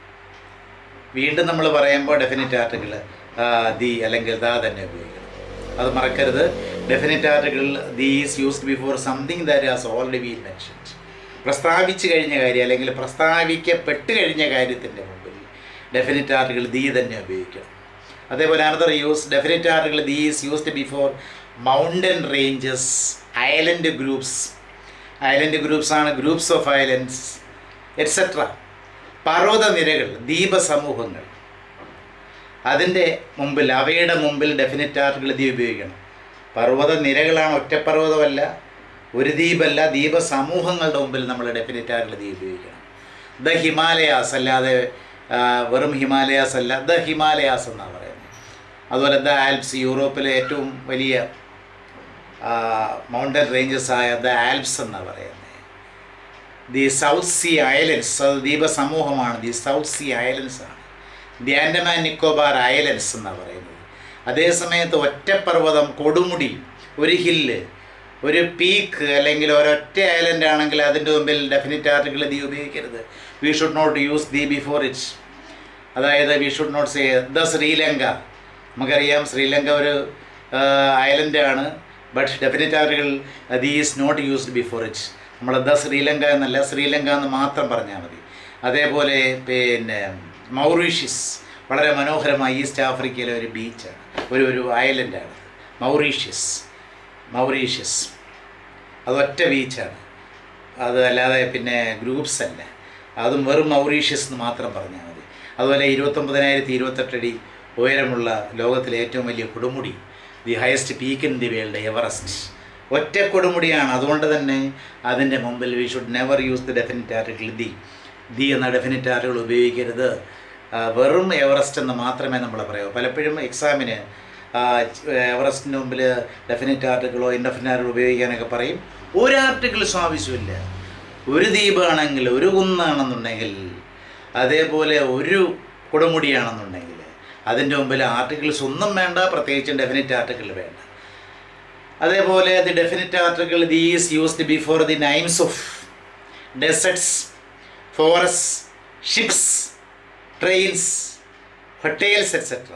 വീണ്ടും നമ്മൾ പറയുമ്പോൾ ഡെഫിനിറ്റ് ആർട്ടിക്കിൾ ദി അല്ലെങ്കിൽ ദാ തന്നെ ഉപയോഗിക്കണം അത് മറക്കരുത് definite article the is used before something that has already been mentioned പ്രസ്താവിച്ച് കഴിഞ്ഞ കാര്യം അല്ലെങ്കിൽ പ്രസ്താവിക്കപ്പെട്ട് കഴിഞ്ഞ കാര്യത്തിൻ്റെ മുമ്പിൽ ഡെഫിനിറ്റ് ആർട്ടിക്കിൾ ദി തന്നെ ഉപയോഗിക്കണം അതേപോലെ another use definite article the is used before mountain ranges island groups island groups ആണ് ഗ്രൂപ്പ്സ് ഓഫ് ഐലൻഡ്സ് എറ്റ്സെട്ര പർവ്വതനിരകൾ ദ്വീപസമൂഹങ്ങൾ അതിൻ്റെ മുമ്പിൽ അവയുടെ മുമ്പിൽ ഡെഫിനിറ്റ് ആർട്ടിക്കിൾ ദി ഉപയോഗിക്കണം പർവ്വത നിരകളാണ് ഒറ്റപ്പർവ്വതമല്ല ഒരു ദ്വീപല്ല ദ്വീപസമൂഹങ്ങളുടെ മുമ്പിൽ നമ്മൾ ഡെഫിനിറ്റ് ആർട്ടിക്കിൾ ദി ഉപയോഗിക്കണം ദ ഹിമാലയാസ് അല്ലാതെ ആ, വെറും ഹിമാലയാസ് അല്ല ദ ഹിമാലയാസ് എന്നാണ് പറയുന്നത് അതുപോലെ ദ ആൽപ്സ് യൂറോപ്പിലെ ഏറ്റവും വലിയ മൗണ്ടൻ റേഞ്ചസ് ആയ ദ ആൽപ്സ് എന്നാണ് പറയുന്നത് ദി സൗത്ത് സീ ഐലൻഡ്സ് അത് ദ്വീപസമൂഹമാണ് ദി സൗത്ത് സീ ഐലൻഡ്സ് ആണ് ദി ആൻഡമാൻ നിക്കോബാർ ഐലൻഡ്സ് എന്നാണ് പറയുന്നത് അതേസമയത്ത് ഒറ്റപ്പർവ്വതം കൊടുമുടി ഒരു ഹില്ല് ഒരു പീക്ക് അല്ലെങ്കിൽ ഒരൊറ്റ ഐലൻഡ് ആണെങ്കിൽ അതിൻ്റെ മുമ്പിൽ ഡെഫിനിറ്റ് ആർട്ടിക്കിൾ ദി ഉപയോഗിക്കരുത് we should not use the before it അതായത് we should not say the Sri Lanka നമുക്കറിയാം ശ്രീലങ്ക ഒരു ഐലൻഡാണ് but definite article the is not used before it നമ്മൾ ദ ശ്രീലങ്ക എന്നല്ല ശ്രീലങ്ക എന്ന് മാത്രം പറഞ്ഞാൽ മതി അതേപോലെ പിന്നെ മൗറീഷ്യസ് വളരെ മനോഹരമായ ഈസ്റ്റ് ആഫ്രിക്കയിലെ ഒരു ബീച്ചാണ് ഒരു ഒരു ഐലൻഡാണ് മൗറീഷ്യസ് മൗറീഷ്യസ് അതൊറ്റ ബീച്ചാണ് അത് അല്ലാതെ പിന്നെ ഗ്രൂപ്പ്സ് അല്ല അതും വെറും മൗറീഷ്യസ് എന്ന് മാത്രം പറഞ്ഞാൽ മതി അതുപോലെ ഇരുപത്തൊമ്പതിനായിരത്തി ഇരുപത്തെട്ടടി ഉയരമുള്ള ലോകത്തിലെ ഏറ്റവും വലിയ കൊടുമുടി the highest peak in the world Everest ഒറ്റ കൊടുമുടിയാണ് അതുകൊണ്ട് തന്നെ അതിൻ്റെ മുമ്പിൽ we should never use the definite article the the എന്ന ഡെഫിനിറ്റ് ആർട്ടിക്കിൾ ഉപയോഗിക്കരുത് ആ, വെറും എവറസ്റ്റ് എന്ന് മാത്രമേ നമ്മൾ പറയൂ പലപ്പോഴും എക്സാമിന് എവറസ്റ്റിന് മുമ്പിൽ ഡെഫിനിറ്റ് ആർട്ടിക്കിളോ ഇൻഡെഫിനിറ്റ് ആർട്ടിക്കിൾ ഉപയോഗിക്കാനൊക്കെ പറയും ഒരു ആർട്ടിക്കിൾസും ആവശ്യമില്ല ഒരു ദ്വീപാണെങ്കിൽ ഒരു കുന്നാണെന്നുണ്ടെങ്കിൽ അതേപോലെ ഒരു കൊടുമുടിയാണെന്നുണ്ടെങ്കിൽ അതിൻ്റെ മുമ്പിൽ ആർട്ടിക്കിൾസ് ഒന്നും വേണ്ട പ്രത്യേകിച്ചും ഡെഫിനിറ്റ് ആർട്ടിക്കിൾ വേണ്ട അതേപോലെ the definite article the is used before the names of deserts forest ships trains hotels etcetera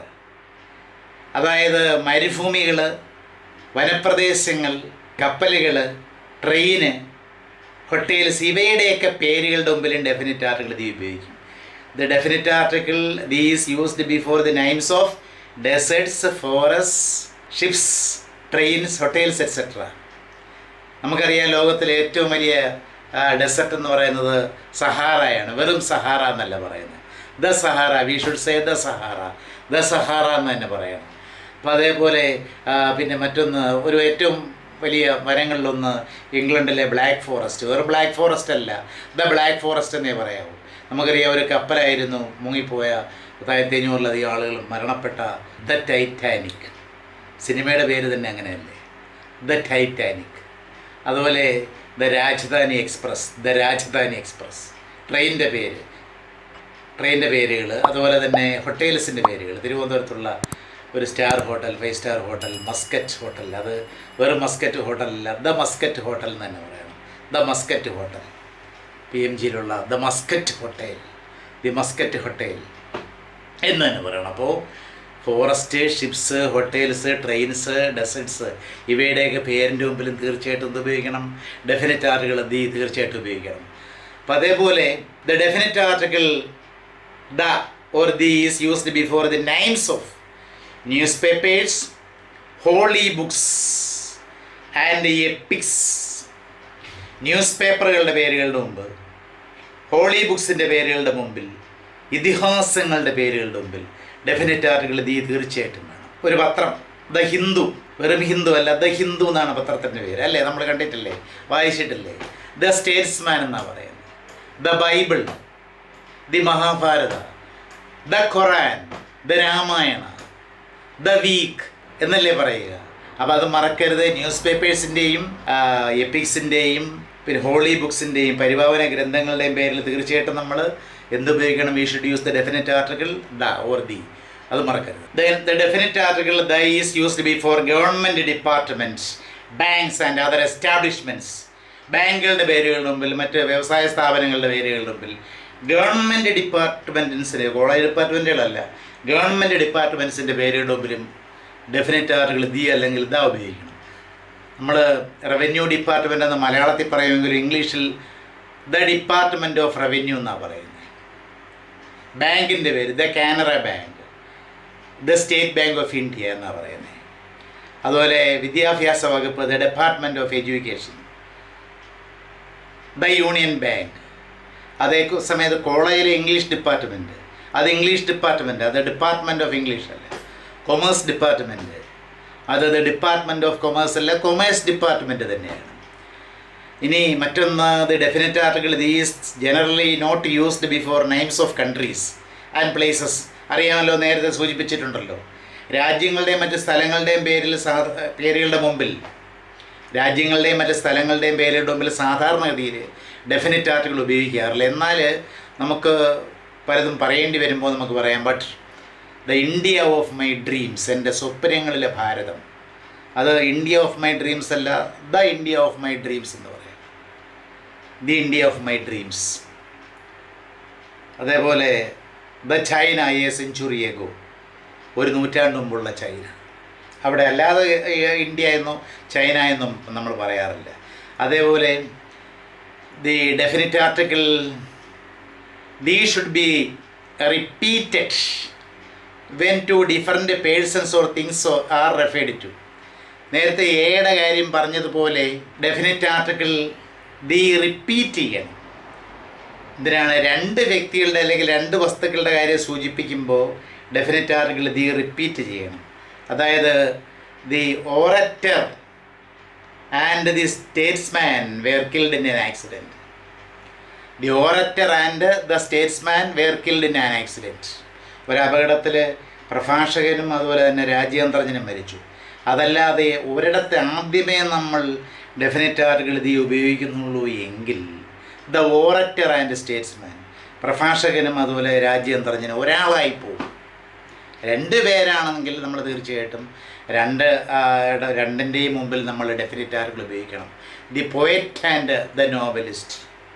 അതായത് മരുഭൂമികൾ വനപ്രദേശങ്ങൾ കപ്പലുകൾ ട്രെയിന് ഹൊട്ടേൽസ് ഇവയുടെയൊക്കെ പേരുകളുടെ മുമ്പിലും ഡെഫിനിറ്റ് ആർട്ടിക്കിൾ ദി ഉപയോഗിക്കും the definite article the is used before the names of deserts forest ships trains hotels etcetera നമുക്കറിയാം ലോകത്തിലെ ഏറ്റവും വലിയ ഡെസർട്ട് എന്ന് പറയുന്നത് സഹാറയാണ് വെറും സഹാറ എന്നല്ല പറയുന്നത് the Sahara we should say the Sahara the Sahara എന്ന് തന്നെ പറയണം അപ്പോൾ അതേപോലെ ആ, പിന്നെ മറ്റൊന്ന് ഒരു ഏറ്റവും വലിയ മരങ്ങളിലൊന്ന് ഇംഗ്ലണ്ടിലെ ബ്ലാക്ക് ഫോറസ്റ്റ് വെറും ബ്ലാക്ക് ഫോറസ്റ്റ് അല്ല ദ ബ്ലാക്ക് ഫോറസ്റ്റ് എന്നേ പറയാവൂ നമുക്കറിയാം ഒരു കപ്പലായിരുന്നു മുങ്ങിപ്പോയ പത്തായിരത്തി അഞ്ഞൂറിലധികം ആളുകൾ മരണപ്പെട്ട ദ ടൈറ്റാനിക് സിനിമയുടെ പേര് തന്നെ അങ്ങനെയല്ലേ ദ ടൈറ്റാനിക് അതുപോലെ the Rajdhani Express the Rajdhani Express ട്രെയിനിൻ്റെ പേര് ട്രെയിനിൻ്റെ പേരുകൾ അതുപോലെ തന്നെ ഹോട്ടൽസിൻ്റെ പേരുകൾ തിരുവനന്തപുരത്തുള്ള ഒരു star hotel five star hotel Muscat hotel അത് വെറും മസ്കറ്റ് ഹോട്ടലല്ല ദ മസ്കറ്റ് ഹോട്ടൽ എന്ന് തന്നെ പറയണം the Muscat hotel P M ജിയിലുള്ള the Muscat hotel the Muscat hotel എന്ന് തന്നെ പറയണം അപ്പോൾ forest ships hotels trains deserts ഇവയുടെയൊക്കെ പേരിൻ്റെ മുമ്പിലും തീർച്ചയായിട്ടും എന്ത് ഉപയോഗിക്കണം ഡെഫിനറ്റ് ആർട്ടുകൾ ദി തീർച്ചയായിട്ടും ഉപയോഗിക്കണം അപ്പം അതേപോലെ the definite article the or the is used before the names of newspapers holy books and epics ന്യൂസ് പേപ്പറുകളുടെ പേരുകളുടെ മുമ്പ് ഹോളി ബുക്സിൻ്റെ പേരുകളുടെ മുമ്പിൽ ഇതിഹാസങ്ങളുടെ പേരുകളുടെ മുമ്പിൽ ഡെഫിനറ്റ് ആർട്ടുകൾ ദീ തീർച്ചയായിട്ടും വേണം ഒരു പത്രം ദ ഹിന്ദു വെറും ഹിന്ദു അല്ല ദ ഹിന്ദു എന്നാണ് പത്രത്തിൻ്റെ പേര് അല്ലേ നമ്മൾ കണ്ടിട്ടില്ലേ വായിച്ചിട്ടില്ലേ ദ സ്റ്റേറ്റ്സ്മാൻ എന്നാണ് പറയുന്നത് the Bible the Mahabharata the Quran the Ramayana the Week എന്നല്ലേ പറയുക അപ്പോൾ അത് മറക്കരുത് ന്യൂസ് പേപ്പേഴ്സിൻ്റെയും എപ്പിക്സിൻ്റെയും പിന്നെ ഹോളി ബുക്സിൻ്റെയും പരിഭാവന ഗ്രന്ഥങ്ങളുടെയും പേരിൽ തീർച്ചയായിട്ടും നമ്മൾ എന്തുപയോഗിക്കണം we should use the definite article the or the അത് മറക്കരുത് the definite article the is used before government departments banks and other establishments ബാങ്കുകളുടെ പേരുകളുടെ മുമ്പിൽ മറ്റ് വ്യവസായ സ്ഥാപനങ്ങളുടെ പേരുകളുടെ മുമ്പിൽ ഗവൺമെൻറ് ഡിപ്പാർട്ട്മെൻറ്റ്സിന് കോളേജ് ഡിപ്പാർട്ട്മെൻറ്റുകളല്ല ഗവൺമെൻറ് ഡിപ്പാർട്ട്മെൻറ്റ്സിൻ്റെ പേരുകളുടെ മുമ്പിലും ഡെഫിനറ്റ് ആർട്ടുകൾ ദി അല്ലെങ്കിൽ ദ ഉപയോഗിക്കണം നമ്മൾ റവന്യൂ ഡിപ്പാർട്ട്മെൻ്റ് എന്ന് മലയാളത്തിൽ പറയുമെങ്കിലും ഇംഗ്ലീഷിൽ ദ ഡിപ്പാർട്ട്മെൻറ്റ് ഓഫ് റവന്യൂ എന്നാണ് പറയുന്നത് ബാങ്കിൻ്റെ പേര് the Canara Bank the State Bank of India എന്നാണ് പറയുന്നത് അതുപോലെ വിദ്യാഭ്യാസ വകുപ്പ് the Department of Education the Union Bank അതേ സമയത്ത് കോളേജിലെ ഇംഗ്ലീഷ് ഡിപ്പാർട്ട്മെൻറ്റ് അത് ഇംഗ്ലീഷ് ഡിപ്പാർട്ട്മെൻറ്റ് അത് ഡിപ്പാർട്ട്മെൻറ്റ് ഓഫ് ഇംഗ്ലീഷ് അല്ല കൊമേഴ്സ് ഡിപ്പാർട്ട്മെൻറ്റ് അത് ഡിപ്പാർട്ട്മെൻറ്റ് ഓഫ് കൊമേഴ്സ് അല്ല കൊമേഴ്സ് ഡിപ്പാർട്ട്മെൻറ്റ് തന്നെയാണ് ഇനി മറ്റൊന്ന് the definite article the is generally not used before names of countries and places അറിയാമല്ലോ നേരത്തെ സൂചിപ്പിച്ചിട്ടുണ്ടല്ലോ രാജ്യങ്ങളുടെയും മറ്റ് സ്ഥലങ്ങളുടെയും പേരിൽ സാ പേരുകളുടെ മുമ്പിൽ രാജ്യങ്ങളുടെയും മറ്റ് സ്ഥലങ്ങളുടെയും പേരുകളുടെ മുമ്പിൽ സാധാരണഗതിയിൽ ഡെഫിനറ്റ് ആർട്ടിക്കിൾ ഉപയോഗിക്കാറില്ല എന്നാൽ നമുക്ക് പലതും പറയേണ്ടി വരുമ്പോൾ നമുക്ക് പറയാം but the India of my dreams എൻ്റെ സ്വപ്നങ്ങളിലെ ഭാരതം അത് ഇന്ത്യ ഓഫ് മൈ ഡ്രീംസ് അല്ല the India of my dreams എന്ന് പറയാം the India of my dreams അതേപോലെ the China a century ago ഒരു നൂറ്റാണ്ട് മുമ്പുള്ള ചൈന അവിടെ അല്ലാതെ ഇന്ത്യ എന്നോ ചൈന എന്നും നമ്മൾ പറയാറില്ല അതേപോലെ the definite article the should be repeated when two different persons or things are referred to നേരത്തെ എയുടെ കാര്യം പറഞ്ഞതുപോലെ ഡെഫിനറ്റ് ആർട്ടിക്കിൾ ദി റിപ്പീറ്റ് ചെയ്യണം ഇതിനാണ് രണ്ട് വ്യക്തികളുടെ അല്ലെങ്കിൽ രണ്ട് വസ്തുക്കളുടെ കാര്യം സൂചിപ്പിക്കുമ്പോൾ ഡെഫിനറ്റ് ആർട്ടിക്കിൾ ദി റിപ്പീറ്റ് ചെയ്യണം അതായത് the orator and the statesman were killed in an accident the orator and the statesman were killed in an accident ഒരു അപകടത്തിൽ പ്രഭാഷകനും അതുപോലെ തന്നെ രാജ്യാന്തരജ്ഞനും മരിച്ചു അതല്ലാതെ ഒരിടത്ത് ആദ്യമേ നമ്മൾ ഡെഫിനറ്റ് ആർട്ടുകൾ ഇത് ഉപയോഗിക്കുന്നുള്ളൂ എങ്കിൽ ദ ഓററ്റർ ആൻഡ് സ്റ്റേറ്റ്സ്മാൻ പ്രഭാഷകനും അതുപോലെ രാജ്യാന്തരജ്ഞനും ഒരാളായി പോകും രണ്ട് പേരാണെങ്കിൽ നമ്മൾ തീർച്ചയായിട്ടും രണ്ട് രണ്ടിൻ്റെയും മുമ്പിൽ നമ്മൾ ഡെഫിനറ്റ് ആർട്ടുകൾ ഉപയോഗിക്കണം the poet and the novelist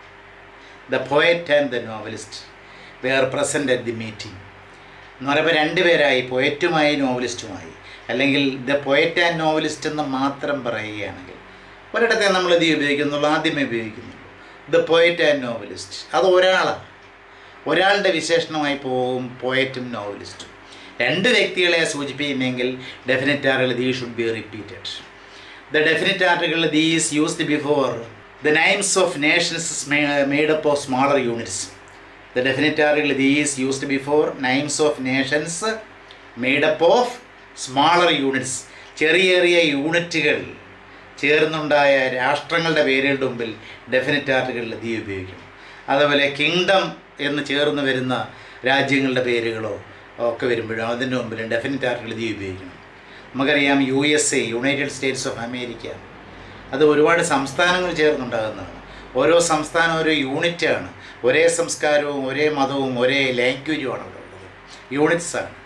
the poet and the novelist they are present at the meeting എന്ന് പറയുമ്പോൾ രണ്ട് പേരായി പോയറ്റുമായി നോവലിസ്റ്റുമായി അല്ലെങ്കിൽ ദ പോയറ്റ് ആൻഡ് നോവലിസ്റ്റ് എന്ന് മാത്രം പറയുകയാണെങ്കിൽ ഒരിടത്തെ നമ്മൾ ഇത് ഉപയോഗിക്കുന്നുള്ളൂ ആദ്യമേ ഉപയോഗിക്കുന്നുള്ളൂ ദ പോയറ്റ് ആൻഡ് നോവലിസ്റ്റ് അത് ഒരാളാണ് ഒരാളുടെ വിശേഷണമായി പോകും പോയറ്റും നോവലിസ്റ്റും രണ്ട് വ്യക്തികളെ സൂചിപ്പിക്കുന്നെങ്കിൽ ഡെഫിനറ്റ് ആർട്ടുകൾ the should be repeated the definite ആർട്ടുകൾ the is used before the names of nations made up of smaller units the definite article the is used before names of nations made up of smaller units ചെറിയ ചെറിയ യൂണിറ്റുകൾ ചേർന്നുണ്ടായ രാഷ്ട്രങ്ങളുടെ പേരുകളുടെ മുമ്പിൽ definite ആർട്ടുകളിൽ ദീ ഉപയോഗിക്കണം അതുപോലെ കിങ്ഡം എന്ന് ചേർന്ന് വരുന്ന രാജ്യങ്ങളുടെ പേരുകളോ ഒക്കെ വരുമ്പോഴും അതിൻ്റെ മുമ്പിൽ ഡെഫിനറ്റ് ആർട്ടുകൾ ദീ ഉപയോഗിക്കണം നമുക്കറിയാം U S A United States of America അത് ഒരുപാട് സംസ്ഥാനങ്ങൾ ചേർന്നുണ്ടാകുന്നതാണ് ഓരോ സംസ്ഥാനം ഓരോ യൂണിറ്റാണ് ഒരേ സംസ്കാരവും ഒരേ മതവും ഒരേ ലാംഗ്വേജുമാണ് അവിടെ ഉള്ളത് യൂണിറ്റ്സാണ്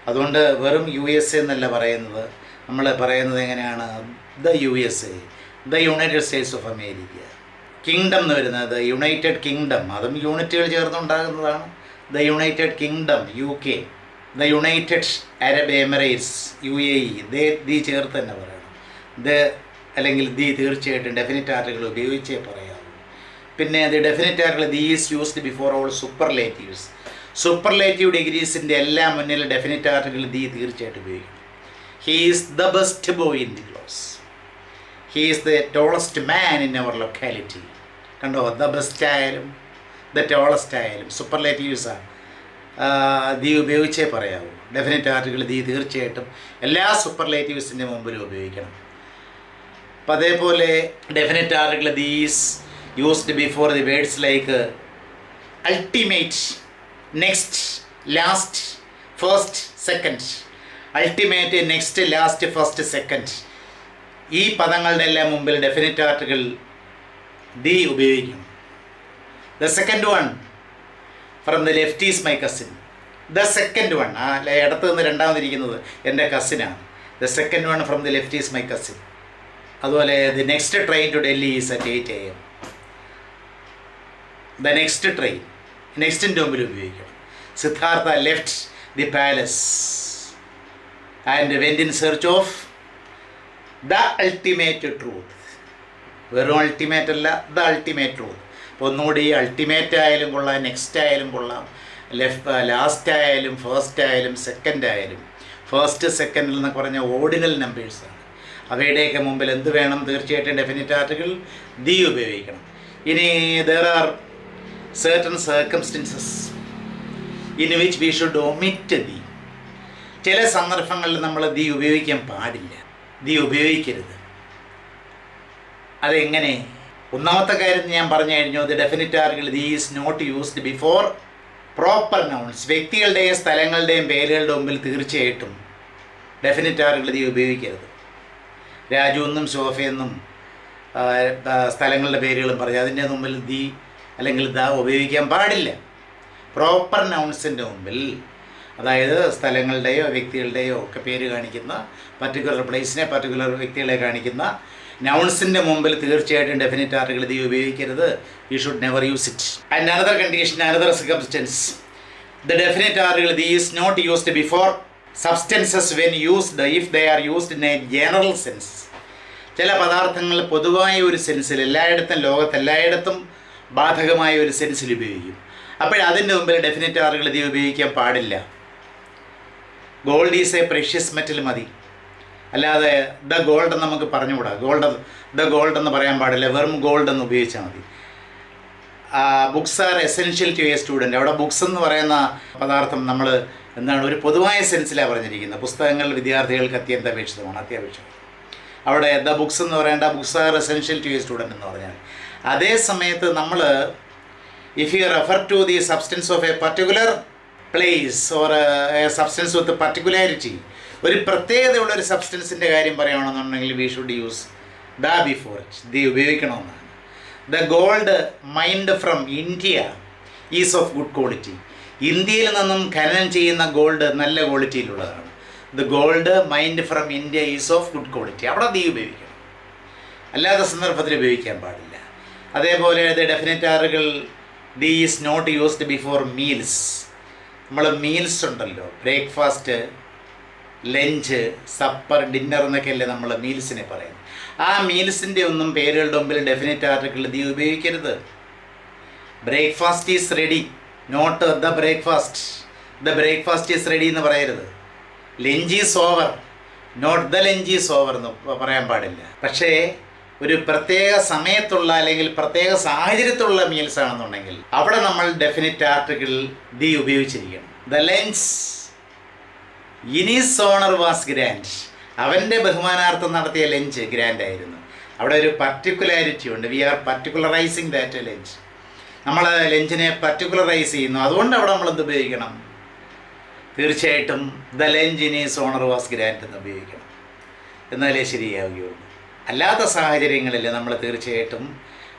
അതുകൊണ്ട് വെറും യു എസ് എ എന്നല്ല പറയുന്നത് നമ്മൾ പറയുന്നത് എങ്ങനെയാണ് the U S A the United States of America Kingdom എന്ന് വരുന്നത് യുണൈറ്റഡ് കിങ്ഡം അതും യൂണിറ്റുകൾ ചേർന്നുണ്ടാകുന്നതാണ് the United Kingdom U K the United Arab Emirates U A E ദേ ദി ചേർത്ത് തന്നെ പറയണം ദ അല്ലെങ്കിൽ ദി തീർച്ചയായിട്ടും ഡെഫിനിറ്റ് ആർട്ടുകൾ ഉപയോഗിച്ചേ പറയാവൂ പിന്നെ ദി ഡെഫിനിറ്റ് ആർട്ടുകൾ the is used before all superlatives superlative ഡിഗ്രീസിൻ്റെ എല്ലാ മുന്നിൽ ഡെഫിനിറ്റ് ആർട്ടുകൾ ദി തീർച്ചയായിട്ടും ഉപയോഗിക്കണം he is the best boy in the class he is the tallest man in our locality കണ്ടോ ദ ബെസ്റ്റ് ആയാലും ദ ടോളസ്റ്റ് ആയാലും സൂപ്പർലേറ്റീവ്സാണ് ദീ ഉപയോഗിച്ചേ പറയാവൂ ഡെഫിനറ്റ് ആർട്ടുകൾ ദീ തീർച്ചയായിട്ടും എല്ലാ സൂപ്പർലേറ്റീവ്സിൻ്റെ മുമ്പിലും ഉപയോഗിക്കണം അപ്പം അതേപോലെ ഡെഫിനറ്റ് ആർട്ടുകൾ the is used before the words like ultimate next last first second ultimate next last first second ഈ പദങ്ങളുടെ എല്ലാം മുമ്പിൽ ഡെഫിനറ്റ് ആർട്ടുകൾ ദി ഉപയോഗിക്കണം the second one from the left is my cousin the second one ആ ലെ- ഇടത്ത് നിന്ന് രണ്ടാമതിരിക്കുന്നത് എൻ്റെ കസിനാണ് the second one from the left is my cousin അതുപോലെ the next train to Delhi is at eight A M the next train നെക്സ്റ്റിൻ്റെ മുമ്പിൽ ഉപയോഗിക്കണം Siddhartha left the palace and went in search of the ultimate truth വെറും ultimate അല്ല the ultimate truth അപ്പോൾ ഒന്നുകൂടി ultimate ആയാലും കൊള്ളാം നെക്സ്റ്റ് ആയാലും കൊള്ളാം ലെഫ്റ്റ് ലാസ്റ്റ് ആയാലും ഫസ്റ്റ് ആയാലും സെക്കൻഡ് ആയാലും ഫസ്റ്റ് സെക്കൻഡിൽ എന്നൊക്കെ പറഞ്ഞ ഓർഡിനൽ നമ്പേഴ്സാണ് അവയുടെയൊക്കെ മുമ്പിൽ എന്ത് വേണം തീർച്ചയായിട്ടും ഡെഫിനിറ്റ് ആർട്ടുകൾ ദി ഉപയോഗിക്കണം ഇനി there are certain circumstances in which we should omit the ചില സന്ദർഭങ്ങളിൽ നമ്മൾ ദി ഉപയോഗിക്കാൻ പാടില്ല ദി ഉപയോഗിക്കരുത് അതെങ്ങനെ ഒന്നാമത്തെ കാര്യം ഞാൻ പറഞ്ഞു കഴിഞ്ഞു the definite article the is not used before proper nouns വ്യക്തികളുടെയും സ്ഥലങ്ങളുടെയും പേരുകളുടെ മുമ്പിൽ തീർച്ചയായിട്ടും ഡെഫിനിറ്റ് ആർട്ടിക്കിൾ ദി ഉപയോഗിക്കരുത് രാജു എന്നും ശോഭയെന്നും ആ, ആ, സ്ഥലങ്ങളുടെ പേരുകളും പറഞ്ഞു അതിൻ്റെ മുമ്പിൽ ദി അല്ലെങ്കിൽ ദ ഉപയോഗിക്കാൻ പാടില്ല പ്രോപ്പർ നൗൺസിൻ്റെ മുമ്പിൽ അതായത് സ്ഥലങ്ങളുടെയോ വ്യക്തികളുടെയോ ഒക്കെ പേര് കാണിക്കുന്ന പർട്ടിക്കുലർ പ്ലേസിനെ പർട്ടിക്കുലർ വ്യക്തികളെ കാണിക്കുന്ന നൗൺസിൻ്റെ മുമ്പിൽ തീർച്ചയായിട്ടും ഡെഫിനറ്റ് ആർട്ടുകൾ ഇത് ഉപയോഗിക്കരുത് you should never use it and another condition another circumstance the definite ആർട്ടുകൾ the is not used before substances when used if they are used in a general sense ചില പദാർത്ഥങ്ങൾ പൊതുവായ ഒരു സെൻസിൽ എല്ലായിടത്തും ലോകത്ത് എല്ലായിടത്തും ബാധകമായ ഒരു സെൻസിൽ ഉപയോഗിക്കും അപ്പോൾ അതിൻ്റെ മുമ്പിൽ ഡെഫിനറ്റ് ആറുകൾ ഇത് ഉപയോഗിക്കാൻ പാടില്ല gold is a precious metal മതി അല്ലാതെ ദ ഗോൾഡ് എന്ന് നമുക്ക് പറഞ്ഞുകൂടാ ഗോൾഡ് ദ ഗോൾഡ് എന്ന് പറയാൻ പാടില്ല വെറും ഗോൾഡ് എന്ന് ഉപയോഗിച്ചാൽ മതി books are essential to a student അവിടെ ബുക്സ് എന്ന് പറയുന്ന പദാർത്ഥം നമ്മൾ എന്താണ് ഒരു പൊതുവായ സെൻസിലാണ് പറഞ്ഞിരിക്കുന്നത് പുസ്തകങ്ങൾ വിദ്യാർത്ഥികൾക്ക് അത്യന്താപേക്ഷിതമാണ് അത്യാവശ്യം അവിടെ ദ ബുക്സ് എന്ന് പറയേണ്ട books are essential to a student എന്ന് പറഞ്ഞാൽ അതേ സമയത്ത് നമ്മൾ if you refer to the substance of a particular place or a substance with particularity ഒരു പ്രത്യേകതയുള്ള ഒരു സബ്സ്റ്റൻസിൻ്റെ കാര്യം പറയുകയാണെന്നുണ്ടെങ്കിൽ we should use the before the ഉപയോഗിക്കണമെന്നാണ് the gold mined from India is of good quality ഇന്ത്യയിൽ നിന്നും ഖനനം ചെയ്യുന്ന ഗോൾഡ് നല്ല ക്വാളിറ്റിയിലുള്ളതാണ് the gold mined from India is of good quality അവിടെ ദീ ഉപയോഗിക്കണം അല്ലാത്ത സന്ദർഭത്തിൽ ഉപയോഗിക്കാൻ പാടില്ല അതേപോലെ ദ ഡെഫിനറ്റ് ആറുകൾ the is not used before meals നമ്മൾ മീൽസ് ഉണ്ടല്ലോ ബ്രേക്ക്ഫാസ്റ്റ് ലഞ്ച് സപ്പർ ഡിന്നർ എന്നൊക്കെയല്ലേ നമ്മൾ മീൽസിനെ പറയുന്നത് ആ മീൽസിൻ്റെ ഒന്നും പേരുകളുടെ മുമ്പിൽ ഡെഫിനറ്റ് ആർട്ടിക്കിൾ ദി ഉപയോഗിക്കരുത് breakfast is ready not the breakfast the breakfast is ready എന്ന് പറയരുത് lunch is over not the lunch is over എന്ന് പ- പറയാൻ പാടില്ല പക്ഷേ ഒരു പ്രത്യേക സമയത്തുള്ള അല്ലെങ്കിൽ പ്രത്യേക സാഹചര്യത്തിലുള്ള മീൽസ് ആണെന്നുണ്ടെങ്കിൽ അവിടെ നമ്മൾ ഡെഫിനിറ്റ് ആർട്ടിക്കിൾ ദി ഉപയോഗിച്ചിരിക്കണം the lunch in his honour was grand അവൻ്റെ ബഹുമാനാർത്ഥം നടത്തിയ ലഞ്ച് ഗ്രാൻഡ് ആയിരുന്നു അവിടെ ഒരു പർട്ടിക്കുലാരിറ്റി ഉണ്ട് we are particularising that lunch നമ്മൾ ലഞ്ചിനെ പർട്ടിക്കുലറൈസ് ചെയ്യുന്നു അതുകൊണ്ട് അവിടെ നമ്മൾ എന്ത് ഉപയോഗിക്കണം തീർച്ചയായിട്ടും the lunch in his honour was grand എന്ന് ഉപയോഗിക്കണം എന്നാലേ ശരിയാവുകയുള്ളൂ അല്ലാത്ത സാഹചര്യങ്ങളിൽ നമ്മൾ തീർച്ചയായിട്ടും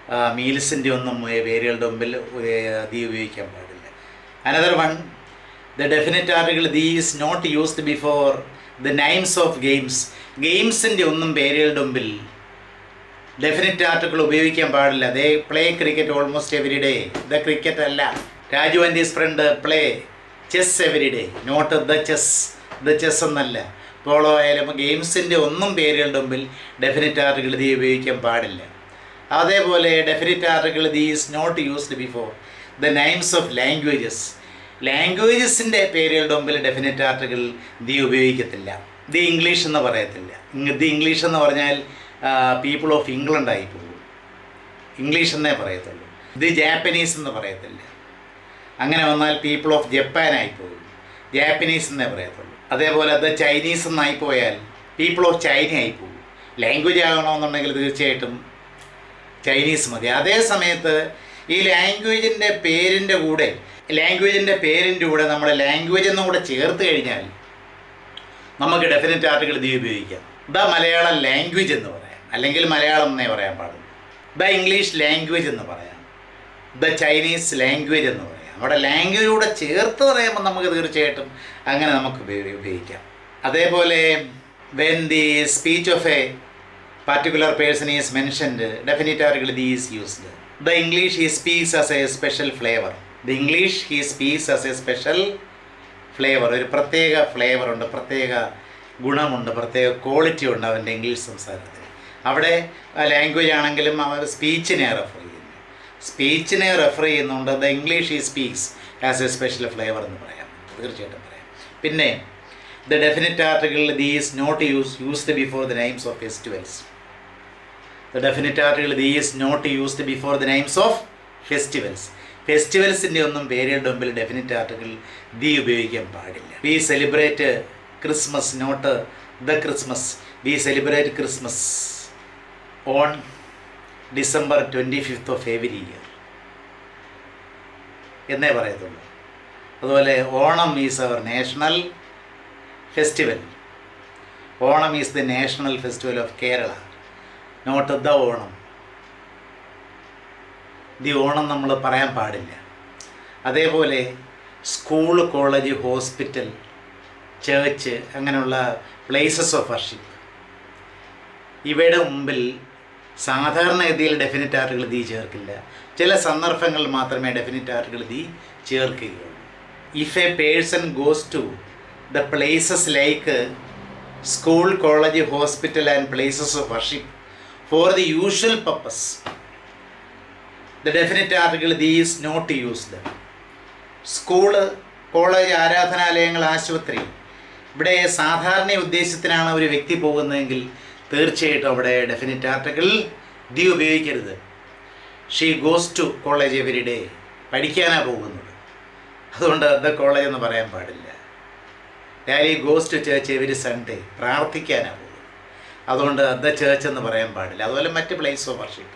മീൽസിൻ്റെ ഒന്നും ഏ, പേരുകളുടെ മുമ്പിൽ ഏ, അതി ഉപയോഗിക്കാൻ പാടില്ല another one the definite article these not used before the names of games ഗെയിംസിൻ്റെ ഒന്നും പേരുകളുടെ മുമ്പിൽ ഡെഫിനറ്റ് ആർട്ടിക്കിൾ ഉപയോഗിക്കാൻ പാടില്ല they play cricket almost every day the cricket അല്ല Raju and his friend play chess every day not the chess the chess എന്നല്ല polo ആയാലും ഗെയിംസിൻ്റെ ഒന്നും പേരുകളുടെ മുമ്പിൽ ഡെഫിനറ്റ് ആർട്ടിക്കിൾ ദീ ഉപയോഗിക്കാൻ പാടില്ല അതേപോലെ definite article these not used before the names of languages ലാംഗ്വേജസിൻ്റെ പേരുകളുടെ മുമ്പിൽ ഡെഫിനറ്റ് ആർട്ടിക്കിൾ ദി ഉപയോഗിക്കത്തില്ല ദി ഇംഗ്ലീഷ് എന്ന് പറയത്തില്ല ഇങ് ദി ഇംഗ്ലീഷ് എന്ന് പറഞ്ഞാൽ പീപ്പിൾ ഓഫ് ഇംഗ്ലണ്ട് ആയി പോകും ഇംഗ്ലീഷ് എന്നേ പറയത്തുള്ളൂ ദി ജാപ്പനീസ് എന്ന് പറയത്തില്ല അങ്ങനെ വന്നാൽ പീപ്പിൾ ഓഫ് ജപ്പാൻ ആയി പോകും ജാപ്പനീസ് എന്നേ പറയത്തുള്ളൂ അതേപോലെ ദ ചൈനീസ് എന്നായി പോയാൽ പീപ്പിൾ ഓഫ് ചൈന ആയി പോകും ലാംഗ്വേജ് ആകണമെന്നുണ്ടെങ്കിൽ തീർച്ചയായിട്ടും ചൈനീസ് മതി അതേ സമയത്ത് ഈ ലാംഗ്വേജിൻ്റെ പേരിൻ്റെ കൂടെ ലാംഗ്വേജിൻ്റെ പേരിൻ്റെ കൂടെ നമ്മൾ ലാംഗ്വേജ് എന്നും കൂടെ ചേർത്ത് കഴിഞ്ഞാൽ നമുക്ക് ഡെഫിനറ്റ് ആർട്ടിക്കിൾ ഇത് ഉപയോഗിക്കാം ദ മലയാളം ലാംഗ്വേജ് എന്ന് പറയാം അല്ലെങ്കിൽ മലയാളം എന്നേ പറയാൻ പാടുള്ളൂ ദ ഇംഗ്ലീഷ് ലാംഗ്വേജ് എന്ന് പറയാം ദ ചൈനീസ് ലാംഗ്വേജ് എന്ന് പറയാം അവിടെ ലാംഗ്വേജ് കൂടെ ചേർത്ത് പറയുമ്പോൾ നമുക്ക് തീർച്ചയായിട്ടും അങ്ങനെ നമുക്ക് ഉപയോഗി- ഉപയോഗിക്കാം അതേപോലെ when the speech of a particular person is mentioned, definite article the is used. The English he speaks as a special flavor. The English he speaks as a special flavour ഒരു പ്രത്യേക ഫ്ലേവർ ഉണ്ട് പ്രത്യേക ഗുണമുണ്ട് പ്രത്യേക quality ഉണ്ട് അവൻ്റെ English സംസാരത്തിന് അവിടെ ലാംഗ്വേജ് ആണെങ്കിലും അവർ സ്പീച്ചിനെ റെഫർ ചെയ്യുന്നു സ്പീച്ചിനെ റെഫർ ചെയ്യുന്നുണ്ട് ദ ഇംഗ്ലീഷ് ഈ speaks as a special flavour എന്ന് പറയാം തീർച്ചയായിട്ടും പറയാം പിന്നെ the definite article these not use used before the names of festivals the definite article these not used before the names of festivals ഫെസ്റ്റിവൽസിൻ്റെ ഒന്നും പേരുകളുടെ മുമ്പിൽ ഡെഫിനറ്റ് ആർട്ടിക്കിൾ ദി ഉപയോഗിക്കാൻ പാടില്ല we celebrate Christmas not the Christmas we celebrate Christmas on December twenty fifth of every year എന്നേ പറയത്തുള്ളൂ അതുപോലെ Onam is our national festival Onam is the national festival of Kerala not the Onam the Onam നമ്മൾ പറയാൻ പാടില്ല അതേപോലെ school college hospital church അങ്ങനെയുള്ള places of worship ഇവയുടെ മുമ്പിൽ സാധാരണഗതിയിൽ ഡെഫിനറ്റ് ആർട്ടുകൾ ദീ ചേർക്കില്ല ചില സന്ദർഭങ്ങളിൽ മാത്രമേ ഡെഫിനറ്റ് ആർട്ടുകൾ ദീ ചേർക്കുകയുള്ളൂ if a person goes to the places like school college hospital and places of worship for the usual purpose the definite article these not used school college ആരാധനാലയങ്ങൾ ആശുപത്രി ഇവിടെ സാധാരണ ഉദ്ദേശത്തിനാണ് ഒരു വ്യക്തി പോകുന്നതെങ്കിൽ തീർച്ചയായിട്ടും അവിടെ ഡെഫിനറ്റ് ആർട്ടിക്കിൾ ദി ഉപയോഗിക്കരുത് she goes to college every day പഠിക്കാനാണ് പോകുന്നത് അതുകൊണ്ട് ദ കോളേജ് എന്ന് പറയാൻ പാടില്ല Dolly goes to church every Sunday പ്രാർത്ഥിക്കാനാണ് പോകുന്നത് അതുകൊണ്ട് ദ ചേർച്ച് എന്ന് പറയാൻ പാടില്ല അതുപോലെ മറ്റ് place of worship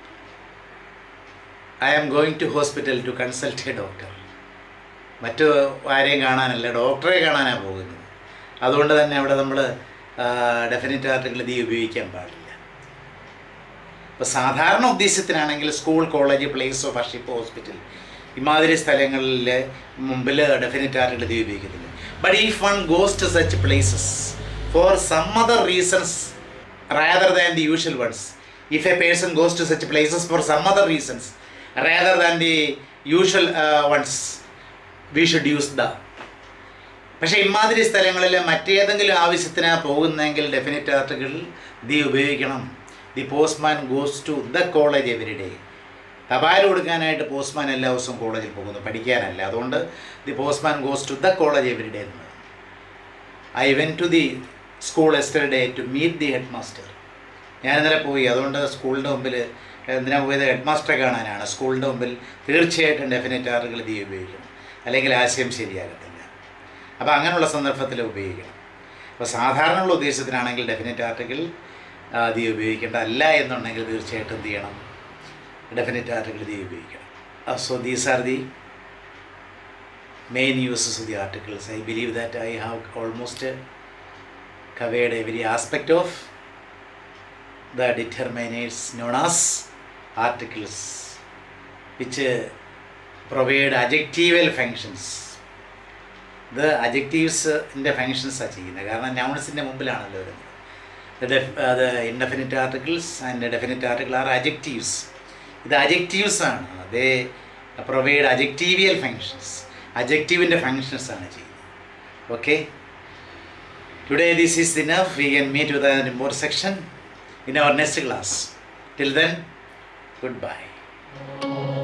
I am going to hospital to consult a doctor മറ്റു ആരെയും കാണാനല്ല ഡോക്ടറെ കാണാനാണ് പോകുന്നത് അതുകൊണ്ട് തന്നെ അവിടെ നമ്മൾ ഡെഫിനറ്റ് ആർട്ടിക്കിൾ ദി ഉപയോഗിക്കാൻ പാടില്ല ഇപ്പോൾ സാധാരണ ഉദ്ദേശത്തിനാണെങ്കിൽ school college place of worship hospital ഇമാതിരി സ്ഥലങ്ങളിൽ മുമ്പിൽ ഡെഫിനറ്റ് ആർട്ടിക്കിൾ ദി ഉപയോഗിക്കത്തില്ല but if one goes to such places for some other reasons rather than the usual ones if a person goes to such places for some other reasons rather than the usual ones we should use the പക്ഷേ ഇമാതിരി സ്ഥലങ്ങളിൽ മറ്റേതെങ്കിലും ആവശ്യത്തിനാണ് പോകുന്നതെങ്കിൽ definite article the ഉപയോഗിക്കണം the postman goes to the college every day തപാൽ കൊടുക്കാനായിട്ട് postman എല്ലാ ദിവസവും കോളേജിൽ പോകുന്നു പഠിക്കാനല്ല അതുകൊണ്ട് the postman goes to the college every day എന്ന് I went to the school yesterday to meet the headmaster ഞാൻ ഇന്നലെ പോയി അതുകൊണ്ട് സ്കൂളിൻ്റെ മുമ്പിൽ എന്തിനാ പോയത് ഹെഡ് മാസ്റ്ററെ കാണാനാണ് സ്കൂളിൻ്റെ മുമ്പിൽ തീർച്ചയായിട്ടും ഡെഫിനറ്റ് ആർട്ടുകൾ ദി ഉപയോഗിക്കണം അല്ലെങ്കിൽ ആശയം ശരിയാകത്തില്ല അപ്പോൾ അങ്ങനെയുള്ള സന്ദർഭത്തിൽ ഉപയോഗിക്കണം അപ്പോൾ സാധാരണയുള്ള ഉദ്ദേശത്തിനാണെങ്കിൽ ഡെഫിനറ്റ് ആർട്ടിക്കിൾ ദി ഉപയോഗിക്കേണ്ട അല്ല എന്നുണ്ടെങ്കിൽ തീർച്ചയായിട്ടും എന്ത് ചെയ്യണം ഡെഫിനറ്റ് ആർട്ടിക്കിൾ ദി ഉപയോഗിക്കണം so these are the main uses of the articles I believe that I have almost covered every aspect of the determiners known as articles which uh, provide adjectival functions ഇത് അജക്റ്റീവ്സിൻ്റെ ഫങ്ഷൻസാണ് ചെയ്യുന്നത് കാരണം നൗൺസിൻ്റെ മുമ്പിലാണല്ലോ വരുന്നത് അത് indefinite articles and definite article are adjectives ഇത് adjectives ആണ് അതേ provide adjectival functions അജക്റ്റീവിൻ്റെ ഫങ്ഷൻസ് ആണ് ചെയ്യുന്നത് okay today this is enough we can meet with more section in our next class till then good bye